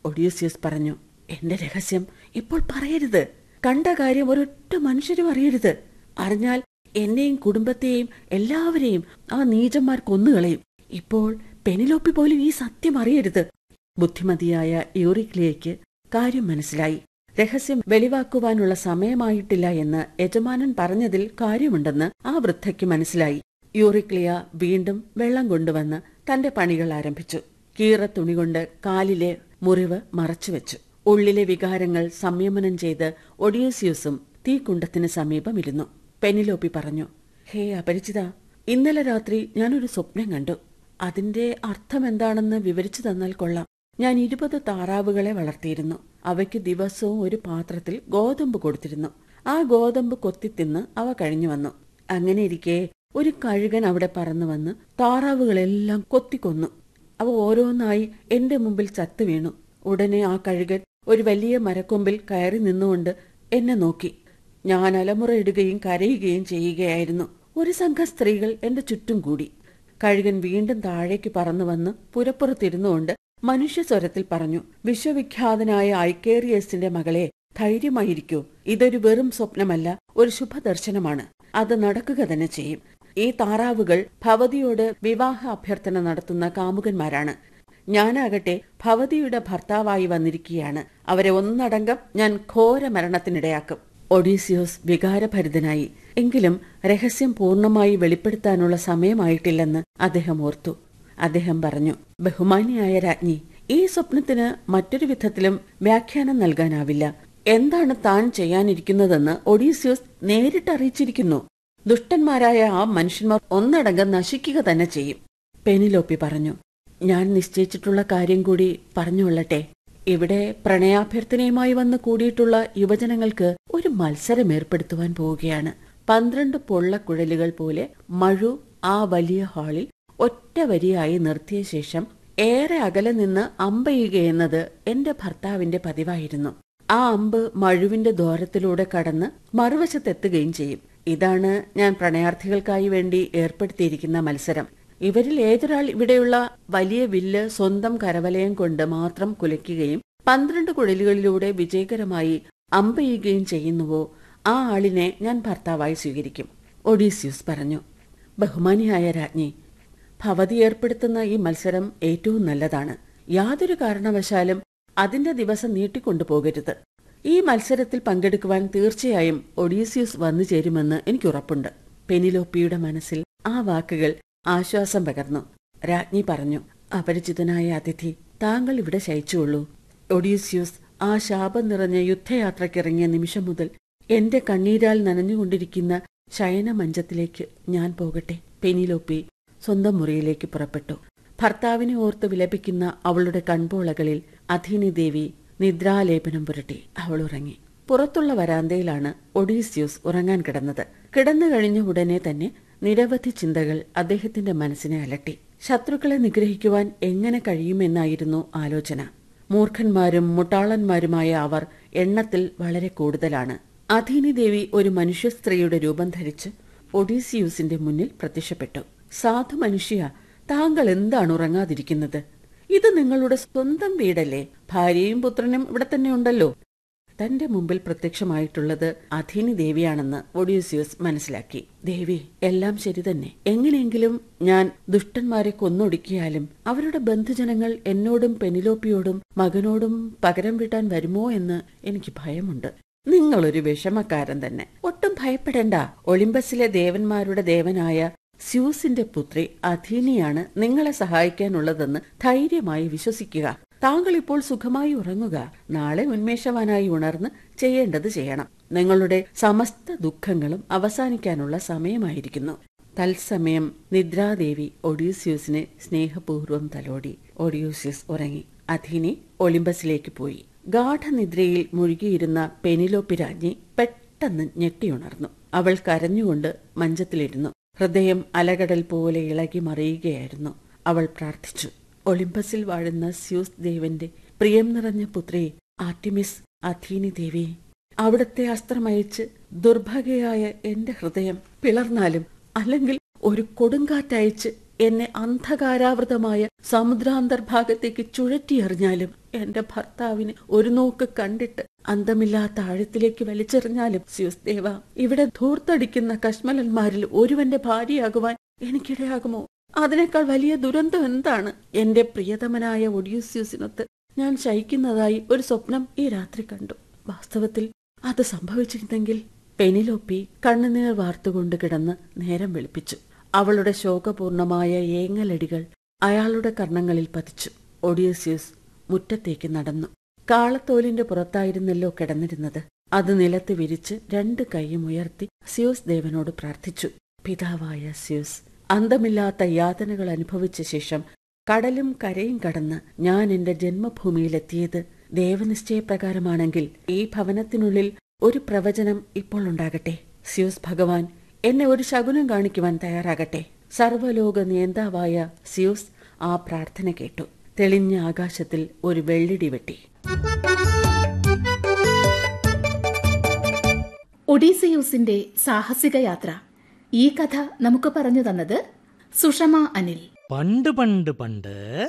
Odysseus പറഞ്ഞു എന്റെ രഹസ്യം ഇപ്പോൾ പറയരുത് കണ്ട കാര്യം ഒരൊറ്റ മനുഷ്യരും അറിയരുത് അറിഞ്ഞാൽ എന്നെയും കുടുംബത്തെയും എല്ലാവരെയും ആ നീചന്മാർ കൊന്നുകളയും ഇപ്പോൾ പെനിലോപ്പി പോലും ഈ സത്യം അറിയരുത് ബുദ്ധിമതിയായ യൂറിക്ലിയയ്ക്ക് കാര്യം മനസ്സിലായി രഹസ്യം വെളിവാക്കുവാനുള്ള സമയമായിട്ടില്ല എന്ന് യജമാനൻ പറഞ്ഞതിൽ കാര്യമുണ്ടെന്ന് ആ വൃദ്ധയ്ക്ക് മനസ്സിലായി യൂറിക്ലിയ വീണ്ടും വെള്ളം കൊണ്ടുവന്ന് തന്റെ പണികൾ ആരംഭിച്ചു കീറ തുണികൊണ്ട് കാലിലെ മുറിവ് മറച്ചുവെച്ചു ഉള്ളിലെ വികാരങ്ങൾ സംയമനം ചെയ്ത് ഒഡിയോസിയൂസും തീക്കുണ്ടത്തിന് സമീപം ഇരുന്നു പെനിലോപ്പി പറഞ്ഞു ഹേ അപരിചിത ഇന്നലെ രാത്രി ഞാനൊരു സ്വപ്നം കണ്ടു അതിന്റെ അർത്ഥം എന്താണെന്ന് വിവരിച്ചു തന്നാൽ കൊള്ളാം ഞാൻ ഇരുപത് താറാവുകളെ വളർത്തിയിരുന്നു അവയ്ക്ക് ദിവസവും ഒരു പാത്രത്തിൽ ഗോതമ്പ് കൊടുത്തിരുന്നു ആ ഗോതമ്പ് കൊത്തിത്തിന്ന് അവ കഴിഞ്ഞു വന്നു അങ്ങനെ ഇരിക്കെ ഒരു കഴുകൻ അവിടെ പറന്നു വന്ന് താറാവുകളെല്ലാം കൊത്തിക്കൊന്നു അവ ഓരോന്നായി എന്റെ മുമ്പിൽ ചത്തു വീണു ഉടനെ ആ കഴുകൻ ഒരു വലിയ മരക്കൊമ്പിൽ കയറി നിന്നുകൊണ്ട് എന്നെ നോക്കി ഞാൻ അലമുറയിടുകയും കരയുകയും ചെയ്യുകയായിരുന്നു ഒരു സംഘം സ്ത്രീകൾ എന്റെ ചുറ്റും കൂടി കഴുകൻ വീണ്ടും താഴേക്ക് പറന്നു വന്ന് പുരപ്പുറത്തിരുന്നുകൊണ്ട് മനുഷ്യ സ്വരത്തിൽ പറഞ്ഞു വിശ്വവിഖ്യാതനായ ഐക്കേറിയസിന്റെ മകളെ ധൈര്യമായിരിക്കൂ ഇതൊരു വെറും സ്വപ്നമല്ല ഒരു ശുഭദർശനമാണ് അത് നടക്കുക തന്നെ ചെയ്യും ഈ താറാവുകൾ ഭവതിയോട് വിവാഹ അഭ്യർത്ഥന നടത്തുന്ന കാമുകന്മാരാണ് ഞാനാകട്ടെ ഭവതിയുടെ ഭർത്താവായി വന്നിരിക്കുകയാണ് അവരെ ഒന്നടങ്കം ഞാൻ ഘോര മരണത്തിനിടയാക്കും ഒഡീസിയോസ് വികാരഭരിതനായി എങ്കിലും രഹസ്യം പൂർണ്ണമായി വെളിപ്പെടുത്താനുള്ള സമയമായിട്ടില്ലെന്ന് അദ്ദേഹം ഓർത്തു അദ്ദേഹം പറഞ്ഞു ബഹുമാനിയായ രാജ്ഞി ഈ സ്വപ്നത്തിന് മറ്റൊരു വിധത്തിലും വ്യാഖ്യാനം നൽകാനാവില്ല എന്താണ് താൻ ചെയ്യാനിരിക്കുന്നതെന്ന് ഒഡീസിയോസ് നേരിട്ട് അറിയിച്ചിരിക്കുന്നു ദുഷ്ടന്മാരായ ആ മനുഷ്യന്മാർ ഒന്നടങ്കം നശിക്കുക തന്നെ ചെയ്യും പെനിലോപ്പി പറഞ്ഞു ഞാൻ നിശ്ചയിച്ചിട്ടുള്ള കാര്യം കൂടി പറഞ്ഞുകൊള്ളട്ടെ ഇവിടെ പ്രണയാഭ്യർത്ഥനയുമായി വന്ന് കൂടിയിട്ടുള്ള യുവജനങ്ങൾക്ക് ഒരു മത്സരം ഏർപ്പെടുത്തുവാൻ പോവുകയാണ് പന്ത്രണ്ട് പൊള്ളക്കുഴലുകൾ പോലെ മഴു ആ വലിയ ഹാളിൽ ഒറ്റ വരിയായി നിർത്തിയ ശേഷം ഏറെ അകലെ നിന്ന് അമ്പെയ്യുകയെന്നത് എന്റെ ഭർത്താവിന്റെ പതിവായിരുന്നു ആ അമ്പ് മഴുവിന്റെ ദ്വാരത്തിലൂടെ കടന്ന് മറുവശത്തെത്തുകയും ചെയ്യും ഇതാണ് ഞാൻ പ്രണയാർത്ഥികൾക്കായി വേണ്ടി ഏർപ്പെടുത്തിയിരിക്കുന്ന മത്സരം ഇവരിൽ ഏതൊരാൾ ഇവിടെയുള്ള വലിയ വില്ല് സ്വന്തം കരവലയം കൊണ്ട് മാത്രം കുലയ്ക്കുകയും പന്ത്രണ്ട് കുഴലുകളിലൂടെ വിജയകരമായി അമ്പെയ്യുകയും ചെയ്യുന്നുവോ ആ ആളിനെ ഞാൻ ഭർത്താവായി സ്വീകരിക്കും ഒഡീസ്യൂസ് പറഞ്ഞു ബഹുമാനിയായ രാജ്ഞി ഭവതി ഏർപ്പെടുത്തുന്ന ഈ മത്സരം ഏറ്റവും നല്ലതാണ് യാതൊരു കാരണവശാലും അതിന്റെ ദിവസം നീട്ടിക്കൊണ്ടുപോകരുത് ഈ മത്സരത്തിൽ പങ്കെടുക്കുവാൻ തീർച്ചയായും ഒഡീസിയസ് വന്നു ചേരുമെന്ന് എനിക്ക് ഉറപ്പുണ്ട് പെനിലോപ്പിയുടെ മനസ്സിൽ ആ വാക്കുകൾ ആശ്വാസം പകർന്നു രാജ്ഞി പറഞ്ഞു അപരിചിതനായ അതിഥി താങ്കൾ ഇവിടെ ശയിച്ചുകൊള്ളൂ ഒഡീസ്യൂസ് ആ ശാപം നിറഞ്ഞ യുദ്ധയാത്രയ്ക്കിറങ്ങിയ നിമിഷം മുതൽ എന്റെ കണ്ണീരാൽ നനഞ്ഞുകൊണ്ടിരിക്കുന്ന ശയനമഞ്ചത്തിലേക്ക് ഞാൻ പോകട്ടെ പെനിലോപ്പി സ്വന്തം മുറിയിലേക്ക് പുറപ്പെട്ടു ഭർത്താവിനെ ഓർത്ത് വിലപിക്കുന്ന അവളുടെ കൺപോളകളിൽ അധീനി ദേവി നിദ്രാലേപനം പുരട്ടി അവൾ ഉറങ്ങി പുറത്തുള്ള വരാന്തയിലാണ് ഒഡീസ്യൂസ് ഉറങ്ങാൻ കിടന്നത് കിടന്നു കഴിഞ്ഞ ഉടനെ തന്നെ നിരവധി ചിന്തകൾ അദ്ദേഹത്തിന്റെ മനസ്സിനെ അലട്ടി ശത്രുക്കളെ നിഗ്രഹിക്കുവാൻ എങ്ങനെ കഴിയുമെന്നായിരുന്നു ആലോചന മൂർഖന്മാരും മുട്ടാളന്മാരുമായ അവർ എണ്ണത്തിൽ വളരെ കൂടുതലാണ് അധീനി ദേവി ഒരു മനുഷ്യ സ്ത്രീയുടെ രൂപം ധരിച്ച് ഒഡീസിയൂസിന്റെ മുന്നിൽ പ്രത്യക്ഷപ്പെട്ടു സാധു മനുഷ്യ താങ്കൾ എന്താണ് ഉറങ്ങാതിരിക്കുന്നത് ഇത് നിങ്ങളുടെ സ്വന്തം വീടല്ലേ ഭാര്യയും പുത്രനും ഇവിടെ തന്നെ ഉണ്ടല്ലോ തന്റെ മുമ്പിൽ പ്രത്യക്ഷമായിട്ടുള്ളത് അധീനി ദേവിയാണെന്ന് ഒഡ്യൂസിയസ് മനസ്സിലാക്കി ദേവി എല്ലാം ശരി തന്നെ എങ്ങനെയെങ്കിലും ഞാൻ ദുഷ്ടന്മാരെ കൊന്നൊടുക്കിയാലും അവരുടെ ബന്ധുജനങ്ങൾ എന്നോടും പെനിലോപ്പിയോടും മകനോടും പകരം വീട്ടാൻ വരുമോ എന്ന് എനിക്ക് ഭയമുണ്ട് നിങ്ങളൊരു വിഷമക്കാരൻ തന്നെ ഒട്ടും ഭയപ്പെടേണ്ട ഒളിമ്പസിലെ ദേവന്മാരുടെ ദേവനായ സ്യൂസിന്റെ പുത്രി അധീനിയാണ് നിങ്ങളെ സഹായിക്കാനുള്ളതെന്ന് ധൈര്യമായി വിശ്വസിക്കുക താങ്കൾ ഇപ്പോൾ സുഖമായി ഉറങ്ങുക നാളെ ഉന്മേഷവാനായി ഉണർന്ന് ചെയ്യേണ്ടത് ചെയ്യണം നിങ്ങളുടെ സമസ്ത ദുഃഖങ്ങളും അവസാനിക്കാനുള്ള സമയമായിരിക്കുന്നു തത്സമയം നിദ്രാദേവി ഒഡീസ്യൂസിനെ സ്നേഹപൂർവ്വം തലോടി ഒഡീസ്യൂസ് ഉറങ്ങി അധീനി ഒളിമ്പസിലേക്ക് പോയി ഗാഠനിദ്രയിൽ മുഴുകിയിരുന്ന പെനിലോപ്പി രാജ്ഞി പെട്ടെന്ന് ഞെട്ടിയുണർന്നു അവൾ കരഞ്ഞുകൊണ്ട് മഞ്ചത്തിലിരുന്നു ഹൃദയം അലകടൽ പോലെ ഇളകി മറിയുകയായിരുന്നു അവൾ പ്രാർത്ഥിച്ചു ഒളിമ്പസിൽ വാഴുന്ന സ്യൂസ് ദേവന്റെ പ്രിയം നിറഞ്ഞ പുത്രി ആർട്ടിമിസ് അഥീനി ദേവി അവിടുത്തെ അസ്ത്രമയച്ച് ദുർഭഗയായ എന്റെ ഹൃദയം പിളർന്നാലും അല്ലെങ്കിൽ ഒരു കൊടുങ്കാറ്റയച്ച് എന്നെ അന്ധകാരാവൃതമായ സമുദ്രാന്തർഭാഗത്തേക്ക് ചുഴറ്റിയെറിഞ്ഞാലും എന്റെ ഭർത്താവിനെ ഒരു നോക്ക് കണ്ടിട്ട് അന്തമില്ലാത്ത ആഴത്തിലേക്ക് വലിച്ചെറിഞ്ഞാലും സ്യൂസ് ദേവ ഇവിടെ ധൂർത്തടിക്കുന്ന കശ്മലന്മാരിൽ ഒരുവന്റെ ഭാര്യയാകുവാൻ എനിക്കിടയാകുമോ അതിനേക്കാൾ വലിയ ദുരന്തം എന്താണ് എന്റെ പ്രിയതമനായ ഒഡ്യൂസ്യൂസിനൊത്ത് ഞാൻ ശയിക്കുന്നതായി ഒരു സ്വപ്നം ഈ രാത്രി കണ്ടു വാസ്തവത്തിൽ അത് സംഭവിച്ചിരുന്നെങ്കിൽ പെനിലോപ്പി കണ്ണുനീർ വാർത്തുകൊണ്ട് കിടന്ന് നേരം വെളുപ്പിച്ചു അവളുടെ ശോകപൂർണമായ ഏങ്ങലടികൾ അയാളുടെ കർണങ്ങളിൽ പതിച്ചു ഒഡിയസ്യൂസ് മുറ്റത്തേക്ക് നടന്നു കാളത്തോലിന്റെ പുറത്തായിരുന്നല്ലോ കിടന്നിരുന്നത് അത് നിലത്ത് വിരിച്ച് രണ്ട് കൈയും ഉയർത്തി സ്യൂസ് ദേവനോട് പ്രാർത്ഥിച്ചു പിതാവായ സ്യൂസ് അന്തമില്ലാത്ത യാതനകൾ അനുഭവിച്ച ശേഷം കടലും കരയും കടന്ന് ഞാൻ എന്റെ ജന്മഭൂമിയിലെത്തിയത് ദേവനിശ്ചയപ്രകാരമാണെങ്കിൽ ഈ ഭവനത്തിനുള്ളിൽ ഒരു പ്രവചനം ഇപ്പോൾ ഉണ്ടാകട്ടെ സ്യൂസ് ഭഗവാൻ എന്നെ ഒരു ശകുനം കാണിക്കുവാൻ തയ്യാറാകട്ടെ സർവലോക നേതാവായ സ്യൂസ് ആ പ്രാർത്ഥന കേട്ടു തെളിഞ്ഞ ആകാശത്തിൽ ഒരു വെള്ളിടി വെട്ടി ഒഡീസിയൂസിന്റെ സാഹസിക യാത്ര ഈ കഥ നമുക്ക് പറഞ്ഞു തന്നത് സുഷമ അനിൽ പണ്ട് പണ്ട് പണ്ട്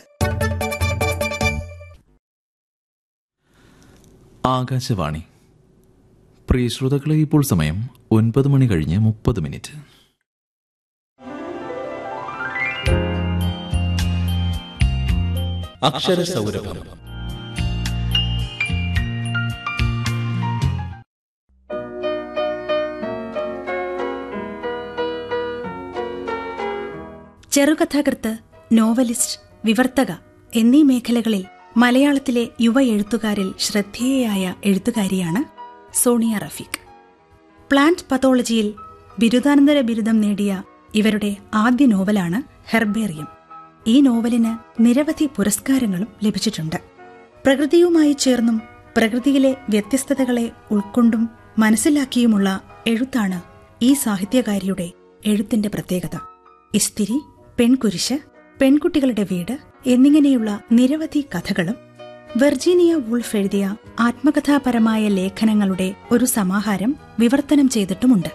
ആകാശവാണി പ്രിയ ശ്രോതാക്കളെ ഇപ്പോൾ സമയം ഒൻപത് മണി കഴിഞ്ഞ് മുപ്പത് മിനിറ്റ് അക്ഷരസൗരഭം ചെറുകഥാകൃത്ത് നോവലിസ്റ്റ് വിവർത്തക എന്നീ മേഖലകളിൽ മലയാളത്തിലെ യുവ എഴുത്തുകാരിൽ ശ്രദ്ധേയയായ എഴുത്തുകാരിയാണ് സോണിയ റഫീഖ് പ്ലാന്റ് പത്തോളജിയിൽ ബിരുദാനന്തര ബിരുദം നേടിയ ഇവരുടെ ആദ്യ നോവലാണ് ഹെർബേറിയം ഈ നോവലിന് നിരവധി പുരസ്കാരങ്ങളും ലഭിച്ചിട്ടുണ്ട് പ്രകൃതിയുമായി ചേർന്നും പ്രകൃതിയിലെ വ്യത്യസ്തതകളെ ഉൾക്കൊണ്ടും മനസ്സിലാക്കിയുമുള്ള എഴുത്താണ് ഈ സാഹിത്യകാരിയുടെ എഴുത്തിന്റെ പ്രത്യേകത ഇസ്തിരി പെൺകുരിശ് പെൺകുട്ടികളുടെ വീട് എന്നിങ്ങനെയുള്ള നിരവധി കഥകളും വെർജീനിയ വുൾഫ് എഴുതിയ ആത്മകഥാപരമായ ലേഖനങ്ങളുടെ ഒരു സമാഹാരം വിവർത്തനം ചെയ്തിട്ടുമുണ്ട്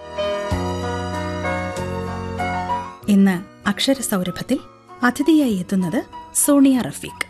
ഇന്ന് അക്ഷരസൗരഭത്തിൽ അതിഥിയായി എത്തുന്നത് സോണിയ റഫീഖ്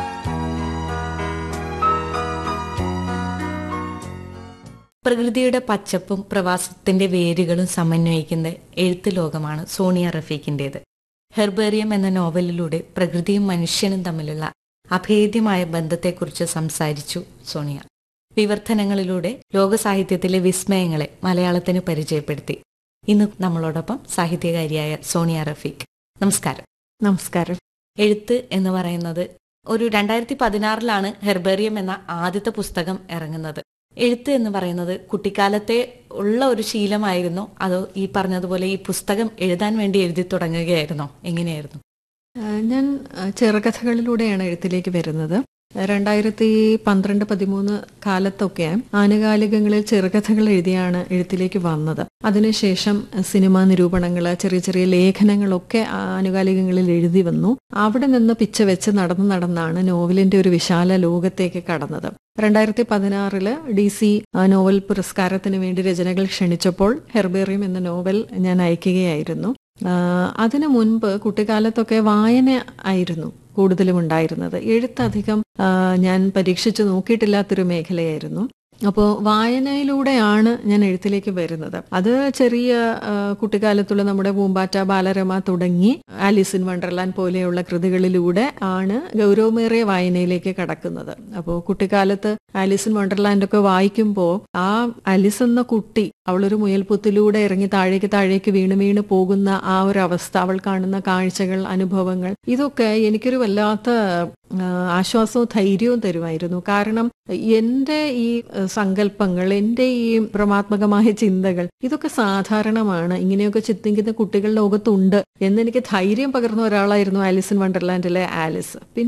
പ്രകൃതിയുടെ പച്ചപ്പും പ്രവാസത്തിന്റെ വേരുകളും സമന്വയിക്കുന്ന എഴുത്ത് ലോകമാണ് സോണിയ റഫീഖിന്റേത് ഹെർബേറിയം എന്ന നോവലിലൂടെ പ്രകൃതിയും മനുഷ്യനും തമ്മിലുള്ള അഭേദ്യമായ ബന്ധത്തെക്കുറിച്ച് സംസാരിച്ചു സോണിയ വിവർത്തനങ്ങളിലൂടെ ലോകസാഹിത്യത്തിലെ വിസ്മയങ്ങളെ മലയാളത്തിന് പരിചയപ്പെടുത്തി ഇന്ന് നമ്മളോടൊപ്പം സാഹിത്യകാരിയായ സോണിയ റഫീഖ് നമസ്കാരം നമസ്കാരം എഴുത്ത് എന്ന് പറയുന്നത് ഒരു രണ്ടായിരത്തി പതിനാറിലാണ് ഹെർബേറിയം എന്ന ആദ്യത്തെ പുസ്തകം ഇറങ്ങുന്നത് എഴുത്ത് എന്ന് പറയുന്നത് കുട്ടിക്കാലത്തെ ഉള്ള ഒരു ശീലമായിരുന്നോ അതോ ഈ പറഞ്ഞതുപോലെ ഈ പുസ്തകം എഴുതാൻ വേണ്ടി എഴുതി തുടങ്ങുകയായിരുന്നോ എങ്ങനെയായിരുന്നു ആ, ഞാൻ ആ, ചെറുകഥകളിലൂടെയാണ് എഴുത്തിലേക്ക് വരുന്നത് രണ്ടായിരത്തി പന്ത്രണ്ട് പതിമൂന്ന് കാലത്തൊക്കെ ആനുകാലികങ്ങളിൽ ചെറുകഥകൾ എഴുതിയാണ് എഴുത്തിലേക്ക് വന്നത് അതിനുശേഷം സിനിമാ നിരൂപണങ്ങൾ ചെറിയ ചെറിയ ലേഖനങ്ങളൊക്കെ ആനുകാലികങ്ങളിൽ എഴുതി വന്നു അവിടെ നിന്ന് പിച്ച വെച്ച് നടന്ന് നടന്നാണ് നോവലിന്റെ ഒരു വിശാല ലോകത്തേക്ക് കടന്നത് രണ്ടായിരത്തി പതിനാറില് ഡി സി നോവൽ പുരസ്കാരത്തിന് വേണ്ടി രചനകൾ ക്ഷണിച്ചപ്പോൾ ഹെർബേറിയം എന്ന നോവൽ ഞാൻ അയക്കുകയായിരുന്നു ആ, അതിനു മുൻപ് കുട്ടിക്കാലത്തൊക്കെ വായന ആയിരുന്നു കൂടുതലും ഉണ്ടായിരുന്നത് എഴുത്തധികം ആ, ഞാൻ പരീക്ഷിച്ചു നോക്കിയിട്ടില്ലാത്തൊരു മേഖലയായിരുന്നു അപ്പോൾ വായനയിലൂടെയാണ് ഞാൻ എഴുത്തിലേക്ക് വരുന്നത് അത് ചെറിയ ആ, കുട്ടിക്കാലത്തുള്ള നമ്മുടെ പൂമ്പാറ്റ ബാലരമ തുടങ്ങി ആലിസ് ഇൻ വണ്ടർലാൻഡ് പോലെയുള്ള കൃതികളിലൂടെ ആണ് ഗൗരവമേറിയ വായനയിലേക്ക് കടക്കുന്നത് അപ്പോൾ കുട്ടിക്കാലത്ത് ആലിസ് ഇൻ വണ്ടർലാൻഡ് ഒക്കെ വായിക്കുമ്പോൾ ആ ആലിസ് എന്ന കുട്ടി അവളൊരു മുയൽപുത്തിലൂടെ ഇറങ്ങി താഴേക്ക് താഴേക്ക് വീണ് വീണ് പോകുന്ന ആ ഒരു അവസ്ഥ അവൾ കാണുന്ന കാഴ്ചകൾ അനുഭവങ്ങൾ ഇതൊക്കെ എനിക്കൊരു വല്ലാത്ത ആ, ആശ്വാസവും ധൈര്യവും തരുമായിരുന്നു കാരണം എൻ്റെ ഈ ആ, സങ്കല്പങ്ങൾ എൻ്റെ ഈ ഭ്രമാത്മകമായ ചിന്തകൾ ഇതൊക്കെ സാധാരണമാണ് ഇങ്ങനെയൊക്കെ ചിന്തിക്കുന്ന കുട്ടികൾ ലോകത്തുണ്ട് എന്നെനിക്ക് ധൈര്യം പകർന്ന ഒരാളായിരുന്നു ആലിസ് ഇൻ വണ്ടർലാൻഡിലെ ആലിസ് പിന്നെ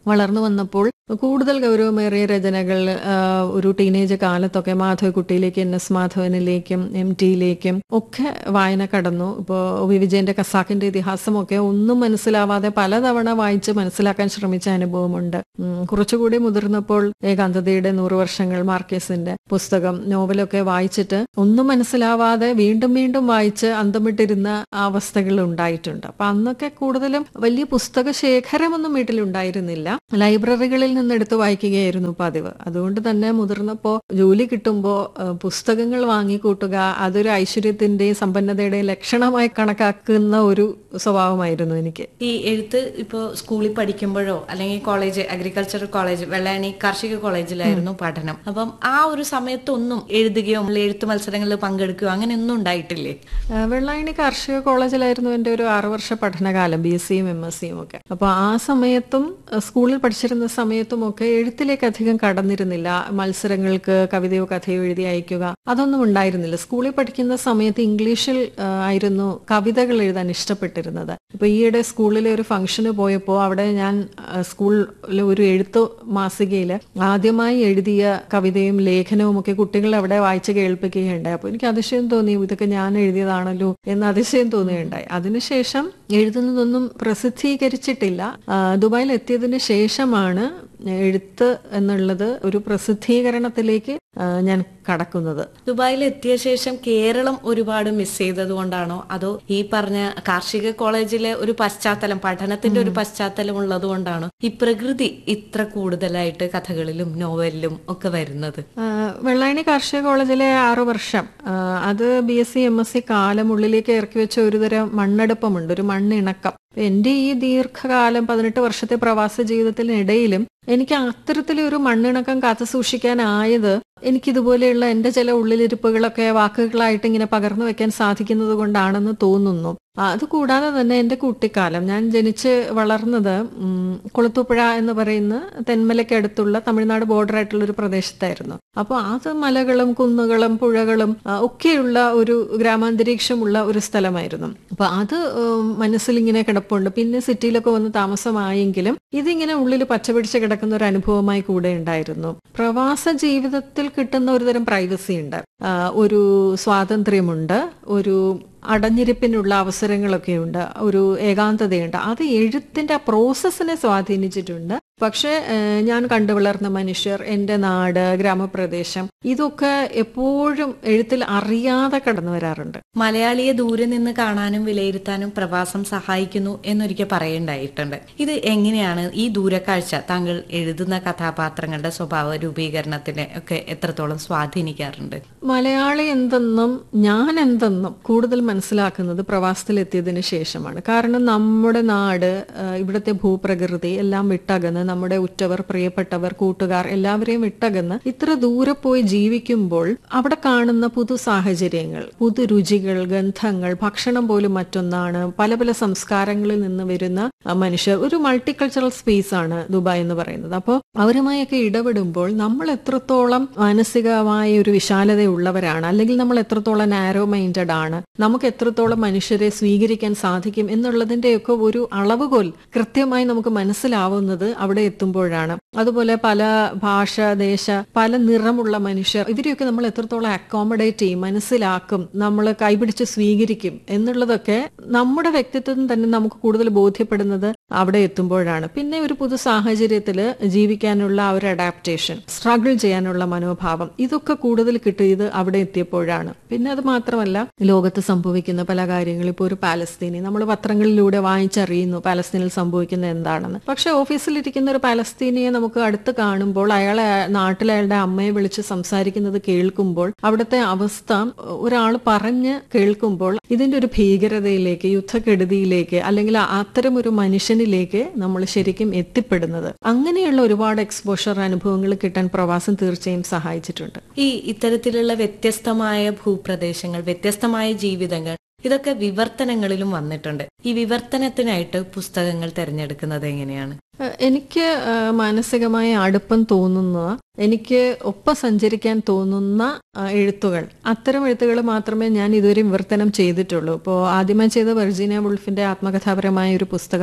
വളർന്നു വന്നപ്പോൾ കൂടുതൽ ഗൗരവമേറിയ രചനകൾ ആ, ഒരു ടീനേജ് കാലത്തൊക്കെ മാധവക്കുട്ടിയിലേക്ക് എൻ എസ് മാധവനിലേക്കും എം ടിയിലേക്കും ഒക്കെ വായന കടന്നു ഇപ്പോൾ വി വിജയന്റെ ഖസാക്കിന്റെ ഇതിഹാസമൊക്കെ ഒന്നും മനസ്സിലാവാതെ പലതവണ വായിച്ച് മനസ്സിലാക്കാൻ ശ്രമിച്ച അനുഭവമുണ്ട് ഉം, കുറച്ചുകൂടി മുതിർന്നപ്പോൾ ഏകാന്തതയുടെ നൂറ് വർഷങ്ങൾ മാർക്കേസിന്റെ പുസ്തകം നോവലൊക്കെ വായിച്ചിട്ട് ഒന്നും മനസ്സിലാവാതെ വീണ്ടും വീണ്ടും വായിച്ച് അന്തമിട്ടിരുന്ന അവസ്ഥകൾ ഉണ്ടായിട്ടുണ്ട് അപ്പൊ അന്നൊക്കെ കൂടുതലും വലിയ പുസ്തക ശേഖരമൊന്നും വീട്ടിലുണ്ടായിരുന്നില്ല ലൈബ്രറികളിൽ നിന്ന് എടുത്ത് വായിക്കുകയായിരുന്നു പതിവ് അതുകൊണ്ട് തന്നെ മുതിർന്നപ്പോ ജോലി കിട്ടുമ്പോ ഏഹ്, പുസ്തകങ്ങൾ വാങ്ങിക്കൂട്ടുക അതൊരു ഐശ്വര്യത്തിന്റെയും സമ്പന്നതയുടെയും ലക്ഷണമായി കണക്കാക്കുന്ന ഒരു സ്വഭാവമായിരുന്നു എനിക്ക് ഈ എഴുത്ത് ഇപ്പോൾ സ്കൂളിൽ പഠിക്കുമ്പോഴോ അല്ലെങ്കിൽ കോളേജ് അഗ്രികൾച്ചറൽ കോളേജ് വെള്ളായണി കാർഷിക കോളേജിലായിരുന്നു പഠനം അപ്പം ആ ഒരു സമയത്തൊന്നും എഴുതുകയോ എഴുത്ത് മത്സരങ്ങളിൽ പങ്കെടുക്കുകയോ അങ്ങനെയൊന്നും ഉണ്ടായിട്ടില്ലേ ഏഹ്, വെള്ളായണി കാർഷിക കോളേജിലായിരുന്നു എൻ്റെ ഒരു ആറു വർഷ പഠനകാലം ബി എസ് സിയും എം എസ് സിയും ഒക്കെ അപ്പോൾ ആ സമയത്തും ഏഹ്, സ്കൂളിൽ പഠിച്ചിരുന്ന സമയത്തും ഒക്കെ എഴുത്തിലേക്ക് അധികം കടന്നിരുന്നില്ല മത്സരങ്ങൾക്ക് കവിതയോ കഥയോ എഴുതി അയക്കുക അതൊന്നും ഉണ്ടായിരുന്നില്ല സ്കൂളിൽ പഠിക്കുന്ന സമയത്ത് ഇംഗ്ലീഷിൽ ഏഹ്, ആയിരുന്നു കവിതകൾ എഴുതാൻ ഇഷ്ടപ്പെട്ടിരുന്നത് ഇപ്പൊ ഈയിടെ സ്കൂളിലെ ഒരു ഫംഗ്ഷന് പോയപ്പോൾ അവിടെ ഞാൻ ഏഹ്, സ്കൂളിലെ ഒരു എഴുത്ത് മാസികയിൽ ആദ്യമായി എഴുതിയ കവിതയും ലേഖനവും ഒക്കെ കുട്ടികൾ അവിടെ വായിച്ച് കേൾപ്പിക്കുകയുണ്ടായി അപ്പൊ എനിക്ക് അതിശയം തോന്നി ഇതൊക്കെ ഞാൻ എഴുതിയതാണല്ലോ എന്ന് അതിശയം തോന്നുകയുണ്ടായി അതിനുശേഷം എഴുതുന്നതൊന്നും പ്രസിദ്ധീകരിച്ചിട്ടില്ല ആ, ദുബായിൽ എത്തിയതിന് ശേഷമാണ് എഴുത്ത് എന്നുള്ളത് ഒരു പ്രസിദ്ധീകരണത്തിലേക്ക് ആ, ഞാൻ കടക്കുന്നത് ദുബായിൽ എത്തിയ ശേഷം കേരളം ഒരുപാട് മിസ് ചെയ്തത് കൊണ്ടാണോ അതോ ഈ പറഞ്ഞ കാർഷിക കോളേജിലെ ഒരു പശ്ചാത്തലം പഠനത്തിന്റെ ഒരു പശ്ചാത്തലം ഉള്ളത് കൊണ്ടാണോ ഈ പ്രകൃതി ഇത്ര കൂടുതലായിട്ട് കഥകളിലും നോവലിലും ഒക്കെ വരുന്നത് ആ, വെള്ളായണി കാർഷിക കോളേജിലെ ആറു വർഷം ആ, അത് B S C M S C കാലം ഉള്ളിലേക്ക് ഇറക്കി വെച്ച ഒരുതരം മണ്ണെടുപ്പമുണ്ട് ഒരു മണ്ണിണക്കം എന്റെ ഈ ദീർഘകാലം പതിനെട്ട് വർഷത്തെ പ്രവാസ ജീവിതത്തിനിടയിലും എനിക്ക് അത്തരത്തിലൊരു മണ്ണിണക്കം കാത്തു സൂക്ഷിക്കാനായത് എനിക്കിതുപോലെയുള്ള എന്റെ ചില ഉള്ളിലിരിപ്പുകളൊക്കെ വാക്കുകളായിട്ട് ഇങ്ങനെ പകർന്നു വെക്കാൻ സാധിക്കുന്നത് കൊണ്ടാണെന്ന് തോന്നുന്നു ആ, അത് കൂടാതെ തന്നെ എന്റെ കുട്ടിക്കാലം ഞാൻ ജനിച്ച് വളർന്നത് ഉം, കുളത്തൂപ്പുഴ എന്ന് പറയുന്ന തെന്മലയ്ക്കടുത്തുള്ള തമിഴ്നാട് ബോർഡർ ആയിട്ടുള്ള ഒരു പ്രദേശത്തായിരുന്നു അപ്പോൾ അത് മലകളും കുന്നുകളും പുഴകളും ആ, ഒക്കെയുള്ള ഒരു ഗ്രാമാന്തരീക്ഷമുള്ള ഒരു സ്ഥലമായിരുന്നു അപ്പൊ അത് ഉം, മനസ്സിലിങ്ങനെ കിടപ്പുണ്ട് പിന്നെ സിറ്റിയിലൊക്കെ വന്ന് താമസമായെങ്കിലും ഇതിങ്ങനെ ഉള്ളിൽ പച്ചപിടിച്ച് കിടക്കുന്ന ഒരു അനുഭവമായി കൂടെ ഉണ്ടായിരുന്നു പ്രവാസ ജീവിതത്തിൽ കിട്ടുന്ന ഒരുതരം പ്രൈവസി ഉണ്ട് ആ, ഒരു സ്വാതന്ത്ര്യമുണ്ട് ഒരു അടഞ്ഞിരിപ്പിനുള്ള അവസരങ്ങളൊക്കെ ഉണ്ട് ഒരു ഏകാന്തതയുണ്ട് അത് എഴുത്തിന്റെ ആ പ്രോസസ്സിനെ സ്വാധീനിച്ചിട്ടുണ്ട് പക്ഷെ ഏഹ്, ഞാൻ കണ്ടു വളർന്ന മനുഷ്യർ എൻ്റെ നാട് ഗ്രാമപ്രദേശം ഇതൊക്കെ എപ്പോഴും എഴുത്തിൽ അറിയാതെ കടന്നു വരാറുണ്ട് മലയാളിയെ ദൂരെ നിന്ന് കാണാനും വിലയിരുത്താനും പ്രവാസം സഹായിക്കുന്നു എന്നൊരിക്കൽ പറയണ്ടായിട്ടുണ്ട് ഇത് എങ്ങനെയാണ് ഈ ദൂരക്കാഴ്ച താങ്കൾ എഴുതുന്ന കഥാപാത്രങ്ങളുടെ സ്വഭാവ രൂപീകരണത്തിനെ ഒക്കെ എത്രത്തോളം സ്വാധീനിക്കാറുണ്ട് മലയാളി എന്തെന്നും ഞാൻ എന്തെന്നും കൂടുതൽ മനസ്സിലാക്കുന്നത് പ്രവാസത്തിലെത്തിയതിനു ശേഷമാണ് കാരണം നമ്മുടെ നാട് ആ, ഇവിടുത്തെ ഭൂപ്രകൃതി എല്ലാം വിട്ടകന്ന് നമ്മുടെ ഉറ്റവർ പ്രിയപ്പെട്ടവർ കൂട്ടുകാർ എല്ലാവരെയും വിട്ടകന്ന് ഇത്ര ദൂരെ പോയി ജീവിക്കുമ്പോൾ അവിടെ കാണുന്ന പുതു സാഹചര്യങ്ങൾ പുതു രുചികൾ ഗന്ധങ്ങൾ ഭക്ഷണം പോലും മറ്റൊന്നാണ് പല പല സംസ്കാരങ്ങളിൽ നിന്ന് വരുന്ന ആ, മനുഷ്യർ ഒരു മൾട്ടിക്കൾച്ചറൽ സ്പേസ് ആണ് ദുബായ് എന്ന് പറയുന്നത് അപ്പോൾ അവരുമായൊക്കെ ഇടപെടുമ്പോൾ നമ്മൾ എത്രത്തോളം മാനസികമായ ഒരു വിശാലതയുള്ളവരാണ് അല്ലെങ്കിൽ നമ്മൾ എത്രത്തോളം നാരോ മൈൻഡഡ് ആണ് നമുക്ക് എത്രത്തോളം മനുഷ്യരെ സ്വീകരിക്കാൻ സാധിക്കും എന്നുള്ളതിന്റെയൊക്കെ ഒരു അളവുകോൽ കൃത്യമായി നമുക്ക് മനസ്സിലാവുന്നത് അവിടെ എത്തുമ്പോഴാണ് അതുപോലെ പല ഭാഷ ദേശ പല നിറമുള്ള മനുഷ്യർ ഇവരെയൊക്കെ നമ്മൾ എത്രത്തോളം അക്കോമഡേറ്റ് ചെയ്യും മനസ്സിലാക്കും നമ്മൾ കൈപിടിച്ച് സ്വീകരിക്കും എന്നുള്ളതൊക്കെ നമ്മുടെ വ്യക്തിത്വം തന്നെ നമുക്ക് കൂടുതൽ ബോധ്യപ്പെടുന്നത് അവിടെ എത്തുമ്പോഴാണ് പിന്നെ ഒരു പുതു സാഹചര്യത്തിൽ ജീവിക്കാനുള്ള ആ ഒരു അഡാപ്റ്റേഷൻ സ്ട്രഗിൾ ചെയ്യാനുള്ള മനോഭാവം ഇതൊക്കെ കൂടുതൽ കിട്ടിയത് അവിടെ എത്തിയപ്പോഴാണ് പിന്നെ അത് മാത്രമല്ല ലോകത്ത് സംഭവിക്കുന്ന പല കാര്യങ്ങളും ഇപ്പോൾ ഒരു പാലസ്തീനി നമ്മൾ പത്രങ്ങളിലൂടെ വായിച്ചറിയുന്നു പാലസ്തീനിൽ സംഭവിക്കുന്ന എന്താണെന്ന് പക്ഷെ ഓഫീസിലിരിക്കുന്ന ഒരു പാലസ്തീനിയെ നമുക്ക് അടുത്ത് കാണുമ്പോൾ അയാളെ നാട്ടിലെ അയാളുടെ അമ്മയെ വിളിച്ച് സംസാരിക്കുന്നത് കേൾക്കുമ്പോൾ അവിടുത്തെ അവസ്ഥ ഒരാൾ പറഞ്ഞ് കേൾക്കുമ്പോൾ ഇതിന്റെ ഒരു ഭീകരതയിലേക്ക് യുദ്ധക്കെടുതിയിലേക്ക് അല്ലെങ്കിൽ അത്തരം ഒരു മനുഷ്യനിലേക്ക് നമ്മൾ ശരിക്കും എത്തിപ്പെടുന്നത് അങ്ങനെയുള്ള ഒരുപാട് എക്സ്പോഷർ അനുഭവങ്ങൾ കിട്ടാൻ പ്രവാസം തീർച്ചയായും സഹായിച്ചിട്ടുണ്ട് ഈ ഇത്തരത്തിലുള്ള വ്യത്യസ്തമായ ഭൂപ്രദേശങ്ങൾ വ്യത്യസ്തമായ ജീവിതങ്ങൾ ഇതൊക്കെ വിവർത്തനങ്ങളിലും വന്നിട്ടുണ്ട് ഈ വിവർത്തനത്തിനായിട്ട് പുസ്തകങ്ങൾ തിരഞ്ഞെടുക്കുന്നത് എങ്ങനെയാണ് ഏഹ് എനിക്ക് ഏഹ് മാനസികമായ അടുപ്പം തോന്നുന്ന എനിക്ക് ഒപ്പം സഞ്ചരിക്കാൻ തോന്നുന്ന ആ, എഴുത്തുകൾ അത്തരം എഴുത്തുകൾ മാത്രമേ ഞാൻ ഇതുവരെ വിവർത്തനം ചെയ്തിട്ടുള്ളൂ ഇപ്പോൾ ആദ്യമായി ചെയ്ത വെർജീനിയ വുൾഫിന്റെ ആത്മകഥാപരമായ ഒരു പുസ്തകമാണ്